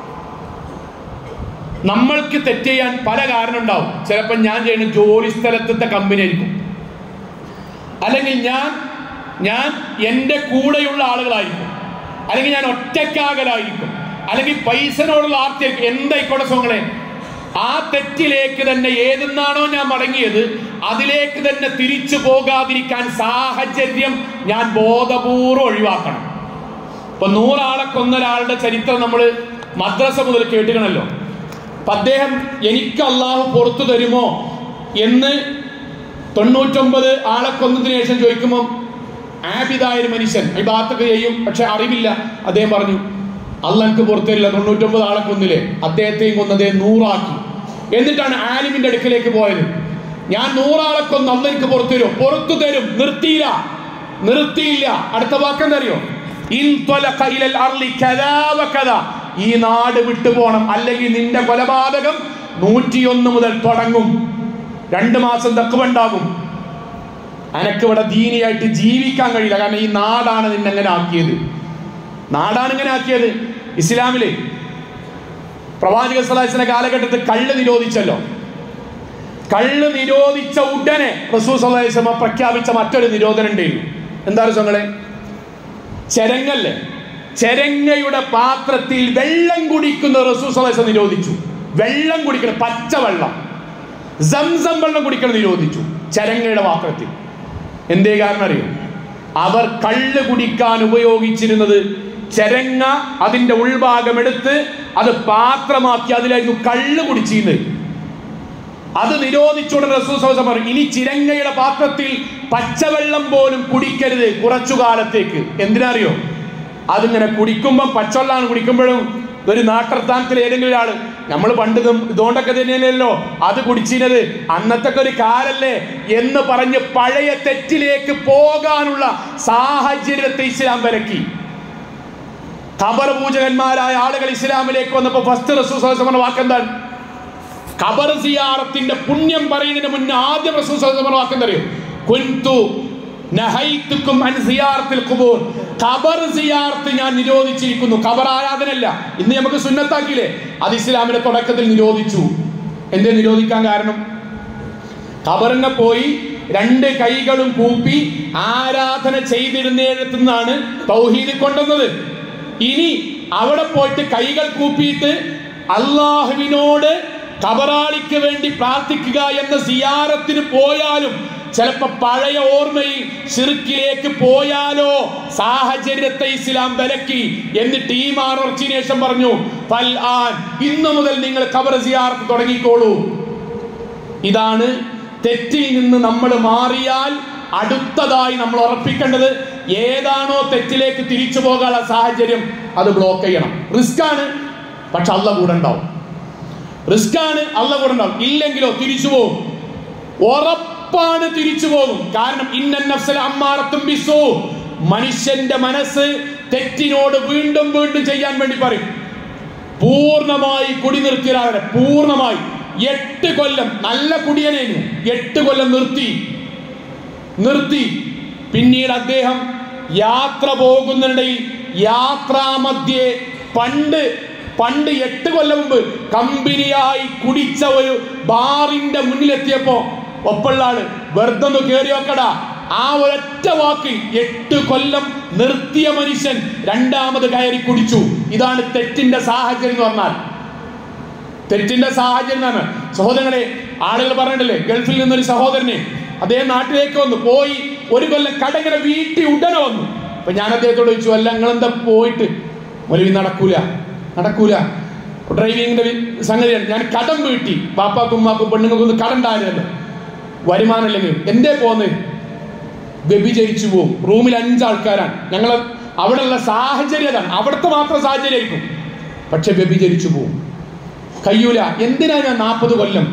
നമ്മൾക്ക് തെറ്റ് ചെയ്യാൻ പല കാരണം ഉണ്ടാവും ചിലപ്പോൾ ഞാൻ ചെയ്യുന്ന ജോലി സ്ഥലത്തെ കമ്പനി ആയിരിക്കും അല്ലെങ്കിൽ ഞാൻ ഞാൻ എൻ്റെ കൂടെയുള്ള ആളുകളായിരിക്കും അല്ലെങ്കിൽ ഞാൻ ഒറ്റക്കാകലായിരിക്കും അല്ലെങ്കിൽ പൈസനോടുള്ള ആർത്തിയായിരിക്കും എന്തായിക്കോട്ടെ സുഖങ്ങളെ ആ തെറ്റിലേക്ക് തന്നെ ഏതെന്നാണോ ഞാൻ മടങ്ങിയത് അതിലേക്ക് തന്നെ തിരിച്ചു പോകാതിരിക്കാൻ സാഹചര്യം ഞാൻ ബോധപൂർവ്വം ഒഴിവാക്കണം ഇപ്പൊ നൂറാളെ കൊന്ന ഒരാളുടെ ചരിത്രം നമ്മൾ മദ്രസ മുതൽ കേട്ടുകണല്ലോ അപ്പൊ അദ്ദേഹം എനിക്ക് അള്ളാഹു പുറത്തു തരുമോ എന്ന് തൊണ്ണൂറ്റൊമ്പത് ആളെ കൊന്നതിന് ശേഷം ചോദിക്കുമ്പോൾ ആബിദായ ഒരു മനുഷ്യൻ ഈ ഭാഗത്തൊക്കെ ചെയ്യും പക്ഷെ അറിവില്ല അദ്ദേഹം പറഞ്ഞു അല്ല എനിക്ക് പുറത്തു തരില്ല തൊണ്ണൂറ്റൊമ്പത് ആളെ കൊന്നില്ലേ അദ്ദേഹത്തെയും കൊന്ന് അദ്ദേഹം നൂറാക്കി എന്നിട്ടാണ് ആലിമിന്റെ അടുക്കലേക്ക് പോയത് ഞാൻ നൂറാളെ കൊന്ന് അല്ല എനിക്ക് പുറത്തു തരും പുറത്തു തരും നിർത്തിയില്ല നിർത്തിയില്ല അടുത്ത വാക്കെന്തറിയോ ഇൻ ത്വലഖ ഇലൽ അർളി കദാ വകദാ. ഈ നാട് വിട്ടുപോകണം അല്ലെങ്കിൽ നിന്റെ കൊലപാതകം നൂറ്റിയൊന്ന് മുതൽ തുടങ്ങും രണ്ട് മാസം തക്കുവുണ്ടാകും അനക്ക് ഇവിടെ ദീനിയായിട്ട് ജീവിക്കാൻ കഴിയില്ല കാരണം ഈ നാടാണ് നിന്നെ അങ്ങനെ ആക്കിയത് നാടാണ് ഇങ്ങനെ ആക്കിയത് ഇസ്ലാമിലെ പ്രവാചക സലാഹിന്റെ കാലഘട്ടത്തിൽ കള്ള് നിരോധിച്ചല്ലോ കള്ള് നിരോധിച്ച ഉടനെ റസൂൽ സല്ലാസ്ലമ പ്രഖ്യാപിച്ച മറ്റൊരു നിരോധനം ഉണ്ടായിരുന്നു എന്താണ് സ്വങ്ങളെ ചെരങ്ങല്ലേ ചെരങ്ങയുടെ പാത്രത്തിൽ വെള്ളം കുടിക്കുന്ന റസൂൽ സല്ലാസ് നിരോധിച്ചു വെള്ളം കുടിക്കണം പച്ചവെള്ളം സംസം വെള്ളം കുടിക്കണം നിരോധിച്ചു ചരങ്ങയുടെ പാത്രത്തിൽ എന്തേ കാരണം അറിയോ അവർ കള്ള് കുടിക്കാൻ ഉപയോഗിച്ചിരുന്നത് ചരങ്ങ അതിന്റെ ഉൾഭാഗം എടുത്ത് അത് പാത്രമാക്കി അതിലായിരുന്നു കള്ള് കുടിച്ചിരുന്നത് അത് നിരോധിച്ചുകൊണ്ട് റസൂൽ സല്ലല്ലാഹു പറഞ്ഞു ഇനി ചിരങ്ങയുടെ പാത്രത്തിൽ പച്ചവെള്ളം പോലും കുടിക്കരുത് കുറച്ചു കാലത്തേക്ക് എന്തിനറിയോ അതിങ്ങനെ കുടിക്കുമ്പം പച്ചവെള്ളമാണ് കുടിക്കുമ്പോഴും ഒരു നാട്ടർത്താനത്തിൽ ഏതെങ്കിലും ഒരാള് നമ്മൾ പണ്ട് ഇതും ഇതുകൊണ്ടൊക്കെ തന്നെയല്ലോ അത് കുടിച്ചിരുന്നത് അന്നത്തെ ഒരു കാലല്ലേ എന്ന് പറഞ്ഞ് പഴയ തെറ്റിലേക്ക് പോകാനുള്ള സാഹചര്യത്തെ ഇസ്ലാം വിലക്കി ഖബർ പൂജകന്മാരായ ആളുകൾ ഇസ്ലാമിലേക്ക് വന്നപ്പോൾ ഫസ്റ്റ് റസൂൽ സല്ലല്ലാഹു അലൈഹി വസല്ലം വാക്കെന്താണ് ഖബർ സിയാറത്തിന്റെ പുണ്യം പറയുന്നതിന് മുന്നേ ആദ്യം റസൂൽ സല്ലല്ലാഹു അലൈഹി വസല്ലം വാക്കെന്തറിയോ കുൻതു നഹൈത്തുക്കും അൻ സിയാറത്തിൽ ഖുബൂർ ഖബർ സിയാറത്ത് ഞാൻ നിരോധിച്ചിരിക്കുന്നു ഖബർ ആരാധനയല്ല ഇന്ന് നമുക്ക് സുന്നത്താക്കിയില്ലേ അത് ഇസ്ലാമിന്റെ തുടക്കത്തിൽ നിരോധിച്ചു എന്തേ നിരോധിക്കാൻ കാരണം ഖബറിനെ പോയി രണ്ട് കൈകളും കൂപ്പി ആരാധന ചെയ്തിരുന്നിടത്തു നിന്നാണ് തൗഹീദ് കൊണ്ടുവന്നത് ഇനി അവിടെ പോയിട്ട് കൈകൾ കൂപ്പിയിട്ട് അള്ളാഹുവിനോട് കബറാളിക്ക് വേണ്ടി പ്രാർത്ഥിക്കുക എന്ന സിയാറത്തിന് പോയാലും ചിലപ്പോ പഴയ ഓർമ്മയിൽ ഷിർക്കിലേക്ക് പോയാലോ സാഹചര്യത്തെ ഇസ്ലാം വിലക്കി എന്നിട്ട് ഈ മാറുറച്ചിന് ശേഷം പറഞ്ഞു ഫൽ ആൻ ഇന്നു മുതൽ നിങ്ങൾ ഖബർ സിയാറത്ത് തുടങ്ങിക്കോളൂ ഇതാണ് തെറ്റിൽ നിന്ന് നമ്മൾ മാറിയാൽ അടുത്തതായി നമ്മൾ ഉറപ്പിക്കേണ്ടത് ഏതാണോ തെറ്റിലേക്ക് തിരിച്ചു പോകാനുള്ള സാഹചര്യം അത് ബ്ലോക്ക് ചെയ്യണം റിസ്ക് ആണ് പക്ഷെ അല്ല കൂടെ ഉണ്ടാവും റിസ്ക് ആണ് അല്ല കൂടെ ഉണ്ടാവും ഇല്ലെങ്കിലോ തിരിച്ചു പോകും ഉറപ്പാണ് തിരിച്ചു പോകും കാരണം ഇന്നൻ നഫ്സൽ അമ്മാറത്തും ബിസു മനുഷ്യന്റെ മനസ്സ് തെറ്റിനോട് വീണ്ടും വീണ്ടും ചെയ്യാൻ വേണ്ടി പറയും പൂർണ്ണമായി കുടി നിർത്തിയാലെ പൂർണ്ണമായി എട്ട് കൊല്ലം നല്ല കുടിയനേനു എട്ട് കൊല്ലം നിർത്തി നിർത്തി പിന്നീട് അദ്ദേഹം യാത്ര പോകുന്നതിനിടയിൽ യാത്രാമധ്യേ പണ്ട് പണ്ട് എട്ട് കൊല്ലം മുമ്പ് കമ്പനിയായി കുടിച്ച ഒരു ബാറിന്റെ മുന്നിലെത്തിയപ്പോ ഒപ്പുള്ള ആള് വെറുതെ ഒന്ന് കയറി വെക്കടാ ആ ഒരൊറ്റ വാക്കിൽ എട്ട് കൊല്ലം നിർത്തിയ മനുഷ്യൻ രണ്ടാമത് കയറി കുടിച്ചു ഇതാണ് തെറ്റിന്റെ സാഹചര്യം എന്ന് പറഞ്ഞാൽ തെറ്റിന്റെ സാഹചര്യം എന്നാണ് സഹോദരങ്ങളെ ആളുകൾ പറഞ്ഞിട്ടില്ലേ ഗൾഫിൽ നിന്നൊരു സഹോദരനെ അദ്ദേഹം നാട്ടിലേക്ക് വന്നു പോയി ഒരു കൊല്ലം കടങ്ങനെ വീട്ടിൽ ഉടനെ വന്നു അപ്പൊ ഞാൻ അദ്ദേഹത്തോട് ചോദിച്ചു അല്ല നിങ്ങളെന്താ പോയിട്ട് മൊലവി നടക്കൂല നടക്കൂല ഡ്രൈവിങ്ങിന്റെ സംഗതിയാണ് ഞാൻ കടം വീട്ടി പാപ്പാക്കും ഉമ്മാക്കും പെണ്ണുങ്ങൾക്കും ഒന്നും കടം ഉണ്ടായിരുന്നല്ലോ വരുമാനമില്ലെങ്കിലും എന്തേ പോന്ന് വ്യഭിചരിച്ചു പോകും റൂമിൽ അഞ്ചാൾക്കാരാണ് ഞങ്ങൾ അവിടെയുള്ള സാഹചര്യം അതാണ് അവിടുത്തെ മാത്രം സാഹചര്യമായിരിക്കും പക്ഷെ വ്യഭിചരിച്ചു പോകും കയ്യൂല എന്തിനാ ഞാൻ നാൽപ്പത് കൊല്ലം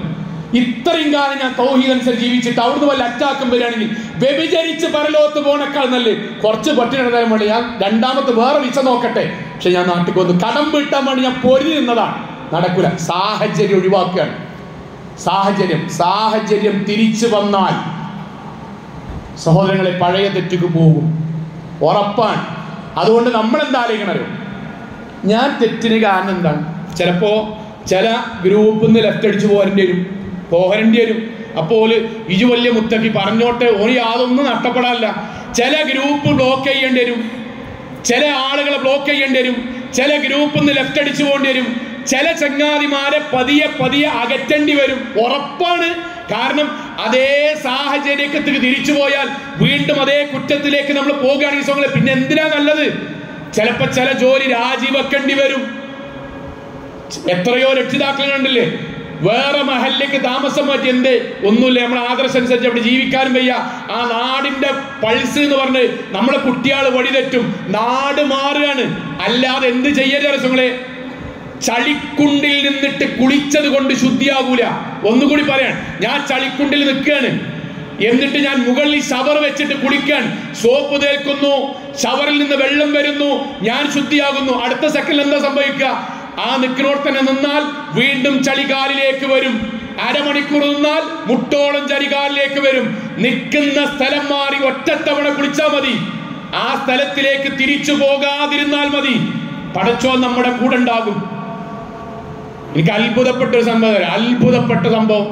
ഇത്രയും കാലം ഞാൻ തൗഹീദ് അനുസരിച്ച് ജീവിച്ചിട്ട് അവിടുന്ന് വല്ല അറ്റാക്കും വരികയാണെങ്കിൽ വ്യഭിചരിച്ച് പരലോകത്ത് പോണേക്കാൾ നല്ല കുറച്ച് പട്ടിണി ഇടാൻ വേണ്ടി ഞാൻ രണ്ടാമത്തെ വേറെ വിസ നോക്കട്ടെ പക്ഷെ ഞാൻ നാട്ടിൽ വന്നു കടം വീട്ടാൻ വേണ്ടി ഞാൻ പൊരുതി നിന്നതാണ് നടക്കൂല സാഹചര്യം ഒഴിവാക്കുകയാണ് സാഹചര്യം സാഹചര്യം തിരിച്ചു വന്നാൽ സഹോദരങ്ങളെ പഴയ തെറ്റുക്ക് പോകും ഉറപ്പാണ് അതുകൊണ്ട് നമ്മൾ എന്താ ആലോചിക്കണോ ഞാൻ തെറ്റിന് കാരണം എന്താണ് ചിലപ്പോ ചില ഗ്രൂപ്പിൽ നിന്ന് ലെഫ്റ്റ് അടിച്ചു പോരേണ്ടി വരും പോരേണ്ടി വരും അപ്പോൾ ഇജു വലിയ മുത്തക്കി പറഞ്ഞോട്ടെ ഒരു യാതൊന്നും നഷ്ടപ്പെടാനില്ല ചില ഗ്രൂപ്പ് ബ്ലോക്ക് ചെയ്യേണ്ടി വരും ചില ആളുകളെ ബ്ലോക്ക് ചെയ്യേണ്ടി വരും ചില ഗ്രൂപ്പിൽ നിന്ന് ലെഫ്റ്റ് അടിച്ചു പോകേണ്ടി വരും ചില ചങ്ങാതിമാരെ പതിയെ പതിയെ അകറ്റേണ്ടി വരും ഉറപ്പാണ് കാരണം അതേ സാഹചര്യത്തിൽ തിരിച്ചു പോയാൽ വീണ്ടും അതേ കുറ്റത്തിലേക്ക് നമ്മൾ പോകുകയാണെങ്കിൽ സുഹൃത്തുക്കളെ പിന്നെ എന്തിനാ നല്ലത് ചിലപ്പോ ചില ജോലി രാജിവെക്കേണ്ടി വരും എത്രയോ രക്ഷിതാക്കൾ കണ്ടില്ലേ വേറെ മഹലിലേക്ക് താമസം മാറ്റി എന്ത് ഒന്നുമില്ല നമ്മുടെ ആദർശം അനുസരിച്ച് അവിടെ ജീവിക്കാനും വയ്യ ആ നാടിന്റെ പൾസ് എന്ന് പറഞ്ഞ് നമ്മളെ കുട്ടിയാൾ വഴിതെറ്റും നാട് മാറുകയാണ് അല്ലാതെ എന്ത് ചെയ്യരുത് രസങ്ങളെ ചളിക്കുണ്ടിൽ നിന്നിട്ട് കുളിച്ചത് കൊണ്ട് ശുദ്ധിയാകൂല ഒന്നുകൂടി പറയാൻ ഞാൻ ചളിക്കുണ്ടിൽ നിൽക്കുകയാണ് എന്നിട്ട് ഞാൻ മുകളിൽ ഷവർ വെച്ചിട്ട് കുളിക്കാൻ സോപ്പ് തേൽക്കുന്നു ഷവറിൽ നിന്ന് വെള്ളം വരുന്നു ഞാൻ ശുദ്ധിയാകുന്നു അടുത്ത സെക്കൻഡിൽ എന്താ സംഭവിക്കുക ആ നിൽക്കുന്നോട് തന്നെ നിന്നാൽ വീണ്ടും ചളികാലിലേക്ക് വരും അരമണിക്കൂർ നിന്നാൽ മുട്ടോളം ചളികാലിലേക്ക് വരും നിൽക്കുന്ന സ്ഥലം മാറി ഒറ്റത്തവണ കുളിച്ചാൽ മതി ആ സ്ഥലത്തിലേക്ക് തിരിച്ചു പോകാതിരുന്നാൽ മതി പടച്ചോ നമ്മുടെ കൂടെ ഉണ്ടാകും എനിക്ക് അത്ഭുതപ്പെട്ട ഒരു സംഭവം അത്ഭുതപ്പെട്ട സംഭവം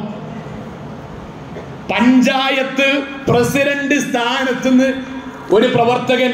പഞ്ചായത്ത് പ്രസിഡന്റ് സ്ഥാനത്ത് നിന്ന് ഒരു പ്രവർത്തകൻ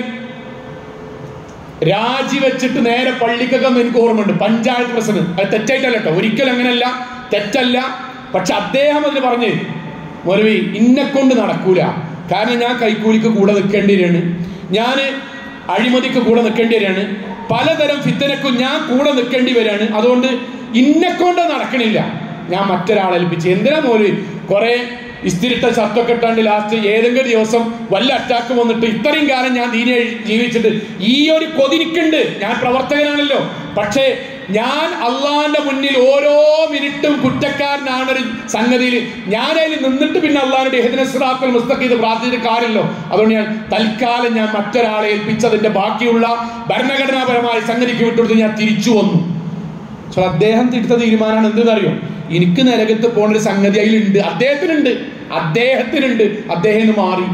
രാജിവെച്ചിട്ട് നേരെ പള്ളിക്കൊക്കെ എനിക്ക് ഓർമ്മയുണ്ട് പഞ്ചായത്ത് പ്രസിഡന്റ് അത് തെറ്റായിട്ടല്ല കേട്ടോ ഒരിക്കലും അങ്ങനെയല്ല തെറ്റല്ല പക്ഷെ അദ്ദേഹം അതിന് പറഞ്ഞ് മൊരവി ഇന്നെ കൊണ്ട് നടക്കൂല കാരണം ഞാൻ കൈക്കൂലിക്ക് കൂടെ നിൽക്കേണ്ടി വരികയാണ് ഞാൻ അഴിമതിക്ക് കൂടെ നിൽക്കേണ്ടി വരികയാണ് പലതരം ഫിത്തനക്കും ഞാൻ കൂടെ നിൽക്കേണ്ടി വരികയാണ് അതുകൊണ്ട് ഇന്നെ കൊണ്ട് നടക്കണില്ല ഞാൻ മറ്റൊരാളെ ഏൽപ്പിച്ച് എന്തിനാ മോല് കുറെ ഇസ്തിരിട്ട ഷർട്ടൊക്കെ ഇട്ടാണ്ട് ലാസ്റ്റ് ഏതെങ്കിലും ദിവസം വല്ല അറ്റാക്ക് വന്നിട്ട് ഇത്രയും കാലം ഞാൻ ദീനെ ജീവിച്ചിട്ട് ഈ ഒരു കൊതിനിക്കുണ്ട് ഞാൻ പ്രവർത്തകനാണല്ലോ പക്ഷേ ഞാൻ അള്ളാന്റെ മുന്നിൽ ഓരോ മിനിറ്റും കുറ്റക്കാരനാണൊരു സംഗതിയിൽ ഞാൻ അതിൽ നിന്നിട്ട് പിന്നെ അള്ളാഹിന്റെ ഹെദിനസ്രാക്കൽ മുസ്തഖീത് പ്രാർത്ഥിച്ചിട്ട് കാര്യമല്ലോ അതുകൊണ്ട് ഞാൻ തൽക്കാലം ഞാൻ മറ്റൊരാളെ ഏൽപ്പിച്ചതിന്റെ ബാക്കിയുള്ള ഭരണഘടനാപരമായ സംഗതിക്ക് വിട്ടുകൊടുത്ത് ഞാൻ തിരിച്ചു വന്നു സോ അദ്ദേഹം എടുത്ത തീരുമാനമാണ് എന്തെന്നറിയോ എനിക്ക് നരകത്ത് പോണ ഒരു സംഗതി അതിലുണ്ട് അദ്ദേഹത്തിനുണ്ട് അദ്ദേഹത്തിനുണ്ട് അദ്ദേഹം ഇന്ന് മാറി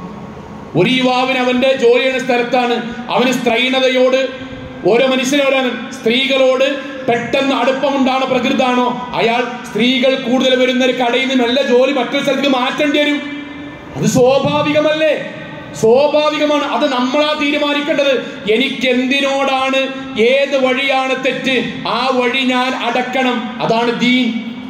ഒരു യുവാവിന് അവന്റെ ജോലി ചെയ്യുന്ന സ്ഥലത്താണ് അവന് സ്ത്രൈണതയോട് ഓരോ മനുഷ്യനോടാണ് സ്ത്രീകളോട് പെട്ടെന്ന് അടുപ്പമുണ്ടാണ് പ്രകൃതാണോ അയാൾ സ്ത്രീകൾ കൂടുതൽ വരുന്ന ഒരു കടയിൽ നിന്ന് നല്ല ജോലി മറ്റൊരു സ്ഥലത്തേക്ക് മാറ്റേണ്ടി വരും അത് സ്വാഭാവികമല്ലേ സ്വാഭാവികമാണ് അത് നമ്മളാ തീരുമാനിക്കേണ്ടത് എനിക്ക് എന്തിനോടാണ് ഏത് വഴിയാണ് തെറ്റ് ആ വഴി ഞാൻ അടക്കണം അതാണ് ദീൻ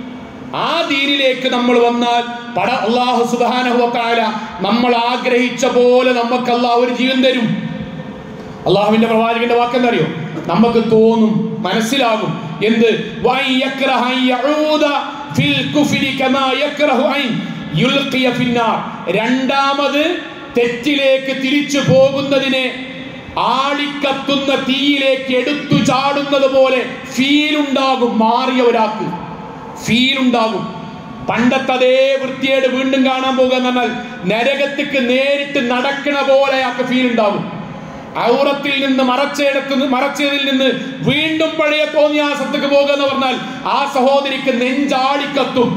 ആ ദീനിലേക്ക് നമ്മൾ വന്നാൽ പട അള്ളാഹു സുബാനഹുല നമ്മൾ ആഗ്രഹിച്ച പോലെ നമുക്ക് അള്ളാഹു ഒരു ജീവൻ തരും അള്ളാഹുവിന്റെ പ്രവാചകന്റെ വാക്കെന്തറിയോ നമുക്ക് തോന്നും മനസ്സിലാകും എന്ത് വൈ യക്റഹ അൻ യഊദ ഫിൽ കുഫ്രി കമാ യക്റഹു അൻ യുൽഖിയ ഫിന്നാർ രണ്ടാമത് തെറ്റിലേക്ക് തിരിച്ചു പോകുന്നതിനെ ആളിക്കത്തുന്ന തീയിലേക്ക് എടുത്തു ചാടുന്നത് പോലെ ഫീൽ ഉണ്ടാകും മാറിയ ഒരാൾക്ക് ഫീൽ ഉണ്ടാകും പണ്ടത്തെ അതേ വൃത്തിയേട് വീണ്ടും കാണാൻ പോകുക എന്ന് പറഞ്ഞാൽ നരകത്തിക്ക് നേരിട്ട് നടക്കണ പോലെ അയാൾക്ക് ഫീൽ ഉണ്ടാകും ഔറത്തിൽ നിന്ന് മറച്ചെടുത്ത് മറച്ചതിൽ നിന്ന് വീണ്ടും പഴയ തോന്നിയാസത്തേക്ക് പോകുക എന്ന് പറഞ്ഞാൽ ആ സഹോദരിക്ക് നെഞ്ചാടിക്കത്തും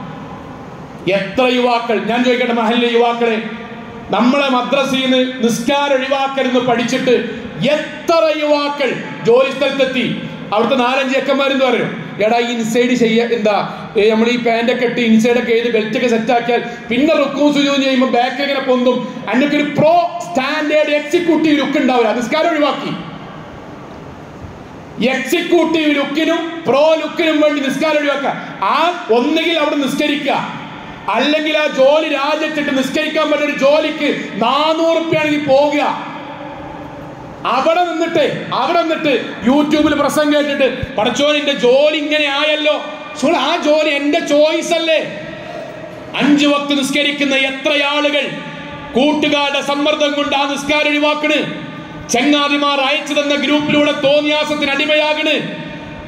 എത്ര യുവാക്കൾ ഞാൻ ചോദിക്കട്ടെ മഹല്ലെ യുവാക്കളെ നമ്മളെ മദ്രസയിൽ നിന്ന് നിസ്കാരം ഒഴിവാക്കരുന്ന് പഠിച്ചിട്ട് എത്ര യുവാക്കൾ ജോലി സ്ഥലത്തെത്തി അവിടുത്തെ നാലഞ്ച് ചെക്കന്മാരെന്ന് പറയും എടാ ഈ ഇൻസൈഡ് ചെയ്യ എന്താ നമ്മൾ ഈ പാൻ്റൊക്കെ ഇട്ട് ഇൻസൈഡൊക്കെ ചെയ്ത് ബെൽറ്റൊക്കെ സെറ്റ് ആക്കിയാൽ പിന്നെ റുക്കും സുജൂം ചെയ്യുമ്പോൾ ബാക്ക് ഇങ്ങനെ പൊന്തും അതിനൊക്കെ ഒരു പ്രോ സ്റ്റാൻഡേർഡ് എക്സിക്യൂട്ടീവ് ലുക്ക് ഉണ്ടാവില്ല നിസ്കാരം ഒഴിവാക്കി എക്സിക്യൂട്ടീവ് ലുക്കിനും പ്രോ ലുക്കിനും വേണ്ടി നിസ്കാരം ഒഴിവാക്കുക ആ ഒന്നുകിൽ അവിടെ നിസ്കരിക്കുക അല്ലെങ്കിൽ ആ ജോലി രാജ്യത്തിട്ട് നിസ്കരിക്കാൻ പറ്റുന്ന ഒരു ജോലിക്ക് നാനൂറ് റുപ്യാണെങ്കിൽ പോവുക അവിടെ നിന്നിട്ട് അവിടെ നിന്നിട്ട് യൂട്യൂബിൽ പ്രസംഗം കേട്ടിട്ട് പടച്ചോനിന്റെ ജോലി ഇങ്ങനെ ആയല്ലോ സോ ആ ജോലി എന്റെ ചോയ്സ് അല്ലേ അഞ്ചു വക്ത് നിസ്കരിക്കുന്ന എത്ര ആളുകൾ കൂട്ടുകാരുടെ സമ്മർദ്ദം കൊണ്ട് ആ നിസ്കാരം ഒഴിവാക്കണ് ചങ്ങാതിമാർ അയച്ചു തന്ന ഗ്രൂപ്പിലൂടെ തോന്നിയാസത്തിന് അടിമയാകണ്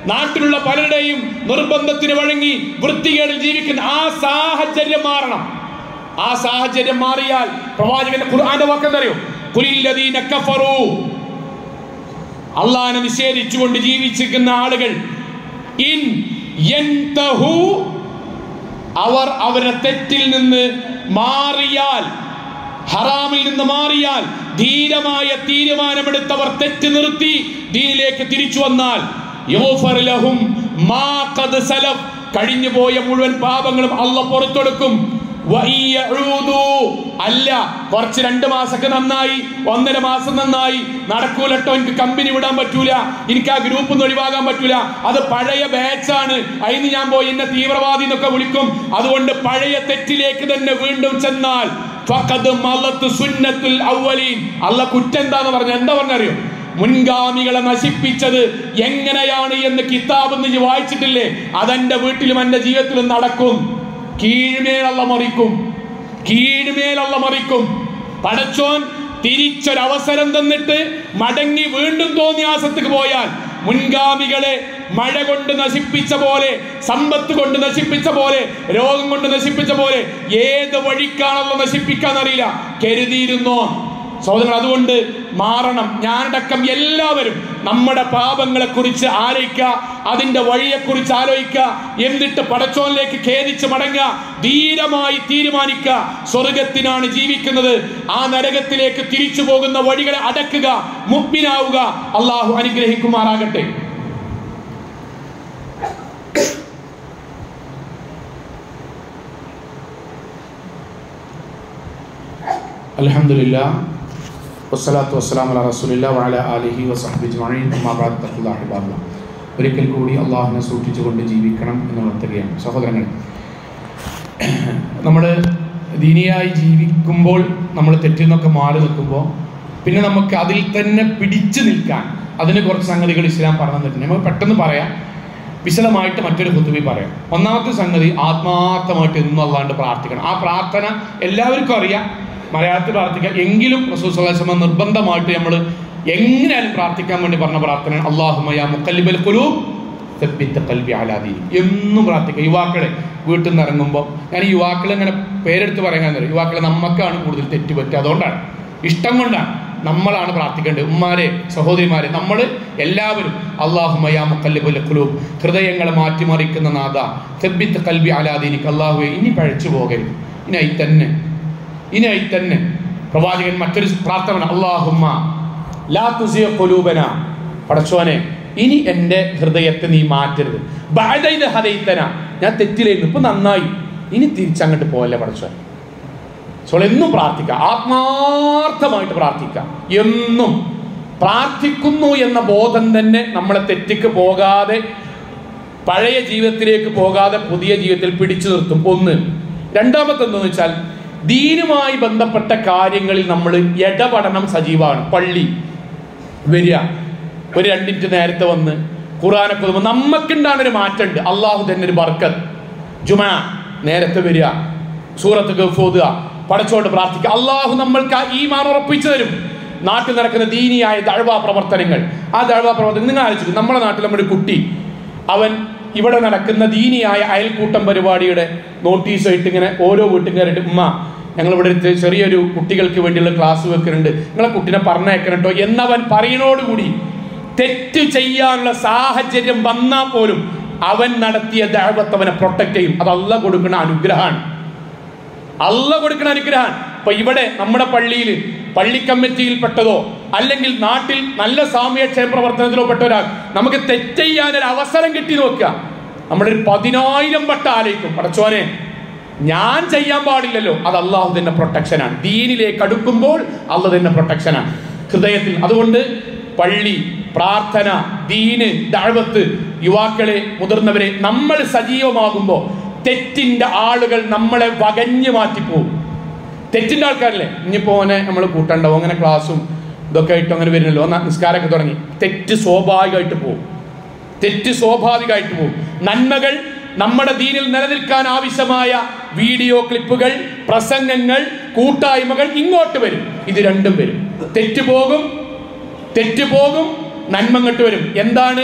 നാട്ടിലുള്ള പലരുടെയും നിർബന്ധത്തിന് വഴങ്ങി വൃത്തികേടിൽ ജീവിക്കുന്ന ആ സാഹചര്യം മാറണം ആ സാഹചര്യം മാറിയാൽ പ്രവാചകന്റെ ഖുർആന്റെ വാക്കെന്തറിയോ കുലില്ലദീന കഫറു അള്ളാഹിനെ നിഷേധിച്ചുകൊണ്ട് ജീവിച്ചിരിക്കുന്ന ആളുകൾ ഇൻ യൻതഹു അവർ അവരുടെ തെറ്റിൽ നിന്ന് മാറിയാൽ ഹറാമിൽ നിന്ന് മാറിയാൽ ധീരമായ തീരുമാനമെടുത്തവർ തെറ്റ് നിർത്തി ദീനിലേക്ക് തിരിച്ചു വന്നാൽ യുഗ്ഫർ ലഹും മാ ഖദ് സലഫ് കഴിഞ്ഞു പോയ മുഴുവൻ പാപങ്ങളും അല്ല പുറത്തെടുക്കും വഇയ്യഊദു. അല്ല കുറച്ച് രണ്ട് മാസമൊക്കെ നന്നായി ഒന്നര മാസം നന്നായി നടക്കൂലട്ടോ എനിക്ക് കമ്പനി വിടാൻ പറ്റൂല എനിക്ക് ആ ഗ്രൂപ്പ് നിന്ന് ഒഴിവാകാൻ പറ്റൂല അത് പഴയ ബാച്ചാണ് അതിന് ഞാൻ പോയി എന്നെ തീവ്രവാദി എന്നൊക്കെ വിളിക്കും അതുകൊണ്ട് പഴയ തെറ്റിലേക്ക് തന്നെ വീണ്ടും ചെന്നാൽ ഫഖദ് മലത്ത് സുന്നത്തുൽ അവ്വലീൻ അല്ല കുറ്റം എന്താന്ന് പറഞ്ഞു എന്താ പറഞ്ഞറിയോ മുൻഗാമികളെ നശിപ്പിച്ചത് എങ്ങനെയാണ് എന്ന് കിതാബ് നീ വായിച്ചിട്ടില്ലേ അതെന്റെ വീട്ടിലും എന്റെ ജീവിതത്തിലും നടക്കും കീഴ്മേലല്ല മറിക്കും കീഴ്മേലല്ല മറിക്കും പടച്ചോൻ തിരിച്ചൊരവസരം തന്നിട്ട് മടങ്ങി വീണ്ടും തോന്നിയാസത്തേക്ക് പോയാൽ മുൻഗാമികളെ മഴ കൊണ്ട് നശിപ്പിച്ച പോലെ സമ്പത്ത് കൊണ്ട് നശിപ്പിച്ച പോലെ രോഗം കൊണ്ട് നശിപ്പിച്ച പോലെ ഏത് വഴിക്കാണല്ലോ നശിപ്പിക്കാന്നറിയില്ല കരുതിയിരുന്നോ സഹോദരങ്ങൾ അതുകൊണ്ട് മാറണം ഞാനടക്കം എല്ലാവരും നമ്മുടെ പാപങ്ങളെ കുറിച്ച് ആലോചിക്കുക അതിന്റെ വഴിയെക്കുറിച്ച് ആലോചിക്കുക എന്നിട്ട് പടച്ചോനിലേക്ക് ഖേദിച്ച് മടങ്ങുക ധീരമായി തീരുമാനിക്കുക സ്വർഗത്തിനാണ് ജീവിക്കുന്നത് ആ നരകത്തിലേക്ക് തിരിച്ചു പോകുന്ന വഴികളെ അടക്കുക മുപ്പിനാവുക അള്ളാഹു അനുഗ്രഹിക്കുമാറാകട്ടെ അലഹമില്ല വസ്സലാത്തു വസ്സലാം അല റസൂലില്ല വഅല ആലിഹി വസഹബി ജ്മഈൻ അമ്മാ ബഅദ് തഖ്വല്ലാഹി ഇബാദല്ല ഒരിക്കൽ കൂടി അള്ളാഹുവിനെ സൂക്ഷിച്ചുകൊണ്ട് ജീവിക്കണം എന്ന് ഉണർത്തുകയാണ് സഹോദരങ്ങൾ നമ്മൾ ദീനിയായി ജീവിക്കുമ്പോൾ നമ്മൾ തെറ്റിൽ നിന്നൊക്കെ മാറി നിൽക്കുമ്പോൾ പിന്നെ നമുക്ക് അതിൽ തന്നെ പിടിച്ചു നിൽക്കാൻ അതിന് കുറച്ച് സംഗതികൾ ഇസ്ലാം പറഞ്ഞു തന്നിട്ടുണ്ട് നമുക്ക് പെട്ടെന്ന് പറയാം വിശദമായിട്ട് മറ്റൊരു കുത്തുബി പറയാം ഒന്നാമത്തെ സംഗതി ആത്മാർത്ഥമായിട്ട് എന്നും അല്ലാണ്ട് പ്രാർത്ഥിക്കണം ആ പ്രാർത്ഥന എല്ലാവർക്കും അറിയാം മലയാളത്തിൽ പ്രാർത്ഥിക്കാം എങ്കിലും റസൂൽ സ്വലാസ്മ നിർബന്ധമായിട്ട് നമ്മൾ എങ്ങനെയാലും പ്രാർത്ഥിക്കാൻ വേണ്ടി പറഞ്ഞ പ്രാർത്ഥന അള്ളാഹുമയ മുക്കല്ലിബൽ കുലൂബ് തെപ്പിത്ത കൽവി ആലാദീനി എന്നും പ്രാർത്ഥിക്കുക യുവാക്കളെ വീട്ടിൽ നിന്ന് ഇറങ്ങുമ്പോൾ ഞാൻ ഈ യുവാക്കളെ ഇങ്ങനെ പേരെടുത്ത് പറയാൻ തരും യുവാക്കളെ നമുക്കാണ് കൂടുതൽ തെറ്റ് പറ്റുക അതുകൊണ്ടാണ് ഇഷ്ടം കൊണ്ടാണ് നമ്മളാണ് പ്രാർത്ഥിക്കേണ്ടത് ഉമ്മാരെ സഹോദരിമാരെ നമ്മൾ എല്ലാവരും അള്ളാഹുമയ മുക്കല്ലിബുൽ കുലൂബ് ഹൃദയങ്ങളെ മാറ്റിമറിക്കുന്ന നാഥ തെബിത്ത് കൽബി ആലാദീനിക്ക് അള്ളാഹുവെ ഇനി പഴച്ചു പോകരുത് ഇനി ആയി തന്നെ ഇനി ആയി തന്നെ പ്രവാചകൻ മറ്റൊരു പ്രാർത്ഥന അള്ളാഹുമ്മ ലാ തുസിയ കൊലൂബന പടച്ചോനെ ഇനി എൻ്റെ ഹൃദയത്തെ നീ മാറ്റരുത് ബഅദ ഹദൈത്തന ഞാൻ തെറ്റിലായിരുന്നു ഇപ്പൊ നന്നായി ഇനി തിരിച്ചങ്ങോട്ട് പോകല്ലേ പടച്ചോൻ സോ എന്നും പ്രാർത്ഥിക്കുക ആത്മാർത്ഥമായിട്ട് പ്രാർത്ഥിക്കുക എന്നും പ്രാർത്ഥിക്കുന്നു എന്ന ബോധം തന്നെ നമ്മളെ തെറ്റിക്ക് പോകാതെ പഴയ ജീവിതത്തിലേക്ക് പോകാതെ പുതിയ ജീവിതത്തിൽ പിടിച്ചു നിർത്തും ഒന്ന് രണ്ടാമത്തെ എന്താണെന്ന് വെച്ചാൽ ദീനുമായി ബന്ധപ്പെട്ട കാര്യങ്ങളിൽ നമ്മൾ ഇടപെടണം സജീവമാണ് പള്ളി വരിക ഒരു രണ്ടിറ്റ് നേരത്തെ വന്ന് ഖുറാനൊക്കെ ഓതുമ്പോൾ നമുക്കുണ്ടാകുന്ന ഒരു മാറ്റമുണ്ട് അള്ളാഹു തന്നെ ഒരു ബർക്കത്ത് ജുമ നേരത്തെ വരിക സൂറത്ത് ഗഫ് ഓതുക പടച്ചോട്ട് പ്രാർത്ഥിക്കുക അള്ളാഹു നമ്മൾക്ക് ആ ഈമാൻ ഉറപ്പിച്ചു തരും നാട്ടിൽ നടക്കുന്ന ദീനിയായ ദഴവ പ്രവർത്തനങ്ങൾ ആ ദഴവ പ്രവർത്തനം നിങ്ങൾ ആലോചിച്ചു നമ്മുടെ നാട്ടിൽ നമ്മുടെ ഒരു കുട്ടി അവൻ ഇവിടെ നടക്കുന്ന ദീനിയായ അയൽക്കൂട്ടം പരിപാടിയുടെ നോട്ടീസ് ആയിട്ട് ഇങ്ങനെ ഓരോ വീട്ടിൽ കയറിയിട്ട് ഉമ്മ ഞങ്ങൾ ഇവിടെ ഒരു ചെറിയൊരു കുട്ടികൾക്ക് വേണ്ടിയുള്ള ക്ലാസ് വെക്കുന്നുണ്ട് നിങ്ങളെ കുട്ടീനെ പറഞ്ഞയക്കണം കേട്ടോ എന്നവൻ പറയണോടുകൂടി തെറ്റ് ചെയ്യാനുള്ള സാഹചര്യം വന്നാൽ പോലും അവൻ നടത്തിയ ദഴവത്ത് അവനെ പ്രൊട്ടക്ട് ചെയ്യും അത് അല്ല കൊടുക്കുന്ന അനുഗ്രഹമാണ് അല്ല കൊടുക്കുന്ന അനുഗ്രഹം ഇപ്പൊ ഇവിടെ നമ്മുടെ പള്ളിയിൽ പള്ളി കമ്മിറ്റിയിൽപ്പെട്ടതോ അല്ലെങ്കിൽ നാട്ടിൽ നല്ല സാമ്യക്ഷേമ പ്രവർത്തനത്തിലോ പെട്ട ഒരാൾ നമുക്ക് തെറ്റ് ചെയ്യാൻ ഒരു അവസരം കിട്ടി നോക്കുക നമ്മുടെ ഒരു പതിനായിരം വട്ട ആലോചിക്കും പടച്ചോനെ ഞാൻ ചെയ്യാൻ പാടില്ലല്ലോ അത് അള്ളാഹു തന്നെ പ്രൊട്ടക്ഷനാണ് ദീനിലേക്ക് അടുക്കുമ്പോൾ അള്ള തന്നെ പ്രൊട്ടക്ഷനാണ് ഹൃദയത്തിൽ അതുകൊണ്ട് പള്ളി പ്രാർത്ഥന ദീന് ദഴവത്ത് യുവാക്കളെ മുതിർന്നവരെ നമ്മൾ സജീവമാകുമ്പോൾ തെറ്റിന്റെ ആളുകൾ നമ്മളെ വകഞ്ഞു മാറ്റിപ്പോകും തെറ്റിന്റെ ആൾക്കാരല്ലേ ഇനിയിപ്പോ ഓനെ നമ്മൾ കൂട്ടണ്ടാവും അങ്ങനെ ക്ലാസ്സും ഇതൊക്കെ ആയിട്ട് അങ്ങനെ വരുന്നല്ലോ ഒന്ന് നിസ്കാരമൊക്കെ തുടങ്ങി തെറ്റ് സ്വാഭാവികമായിട്ട് പോകും തെറ്റ് സ്വാഭാവികമായിട്ട് പോകും നന്മകൾ നമ്മുടെ ദീനിൽ നിലനിൽക്കാൻ ആവശ്യമായ വീഡിയോ ക്ലിപ്പുകൾ പ്രസംഗങ്ങൾ കൂട്ടായ്മകൾ ഇങ്ങോട്ട് വരും ഇത് രണ്ടും വരും തെറ്റ് പോകും തെറ്റ് പോകും നന്മ ഇങ്ങോട്ട് വരും എന്താണ്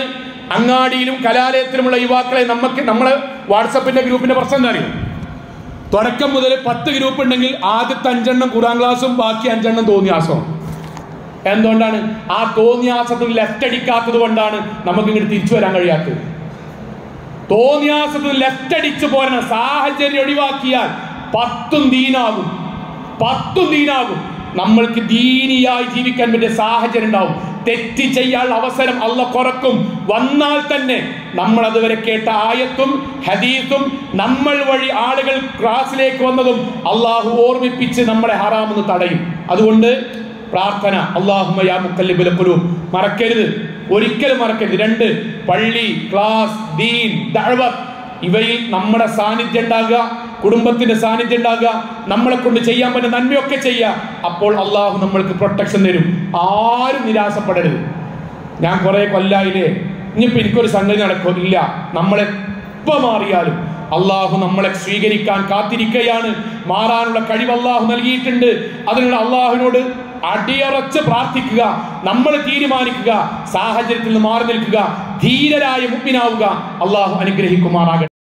അങ്ങാടിയിലും കലാലയത്തിലുമുള്ള യുവാക്കളെ നമുക്ക് നമ്മളെ വാട്സപ്പിന്റെ ഗ്രൂപ്പിന്റെ പ്രശ്നം എന്താ അറിയോ തുടക്കം മുതൽ പത്ത് ഗ്രൂപ്പ് ഉണ്ടെങ്കിൽ ആദ്യത്തെ അഞ്ചെണ്ണം ഖുറാൻ ക്ലാസ്സും ബാക്കി അഞ്ചെണ്ണം തോന്നിയാസവും എന്തുകൊണ്ടാണ് ആ തോന്നിയാസത്തിൽ ലെഫ്റ്റ് അടിക്കാത്തത് കൊണ്ടാണ് നമുക്ക് ഇങ്ങോട്ട് തിരിച്ചു വരാൻ കഴിയാത്തത് തോന്നിയാസത്തിൽ ലെഫ്റ്റ് അടിച്ചു പോരണ സാഹചര്യം ഒഴിവാക്കിയാൽ പത്തും ദീനാകും പത്തും ദീനാകും നമ്മൾക്ക് ദീനിയായി ജീവിക്കാൻ പറ്റിയ സാഹചര്യം ഉണ്ടാവും തെറ്റ് ചെയ്യാനുള്ള അവസരം അല്ല കുറക്കും വന്നാൽ തന്നെ നമ്മൾ അതുവരെ കേട്ട ആയത്തും ഹദീസും നമ്മൾ വഴി ആളുകൾ ക്ലാസ്സിലേക്ക് വന്നതും അള്ളാഹു ഓർമ്മിപ്പിച്ച് നമ്മളെ ഹറാമെന്ന് തടയും അതുകൊണ്ട് പ്രാർത്ഥന അള്ളാഹുമയാ മുക്കല്ലിബുൽ ഖുലൂബ് മറക്കരുത് ഒരിക്കലും മറക്കരുത് രണ്ട് പള്ളി ക്ലാസ് ദീൻ ദഅവത്ത് ഇവയിൽ നമ്മുടെ സാന്നിധ്യം ഉണ്ടാകുക കുടുംബത്തിന്റെ സാന്നിധ്യം ഉണ്ടാകുക നമ്മളെ കൊണ്ട് ചെയ്യാൻ പറ്റുന്ന നന്മയൊക്കെ ചെയ്യുക അപ്പോൾ അള്ളാഹു നമ്മൾക്ക് പ്രൊട്ടക്ഷൻ തരും ആരും നിരാശപ്പെടരുത് ഞാൻ കുറെ കൊല്ലായില്ലേ ഇനിയിപ്പോ എനിക്കൊരു സംഗതി നടക്കും ഇല്ല നമ്മളെപ്പോ മാറിയാലും അള്ളാഹു നമ്മളെ സ്വീകരിക്കാൻ കാത്തിരിക്കുകയാണ് മാറാനുള്ള കഴിവ് അള്ളാഹു നൽകിയിട്ടുണ്ട് അതിനുള്ള അള്ളാഹുവിനോട് അടിയറച്ച് പ്രാർത്ഥിക്കുക നമ്മൾ തീരുമാനിക്കുക സാഹചര്യത്തിൽ നിന്ന് മാറി നിൽക്കുക ധീരരായ മുമ്പിനാവുക അള്ളാഹു അനുഗ്രഹിക്കുമാറാകട്ടെ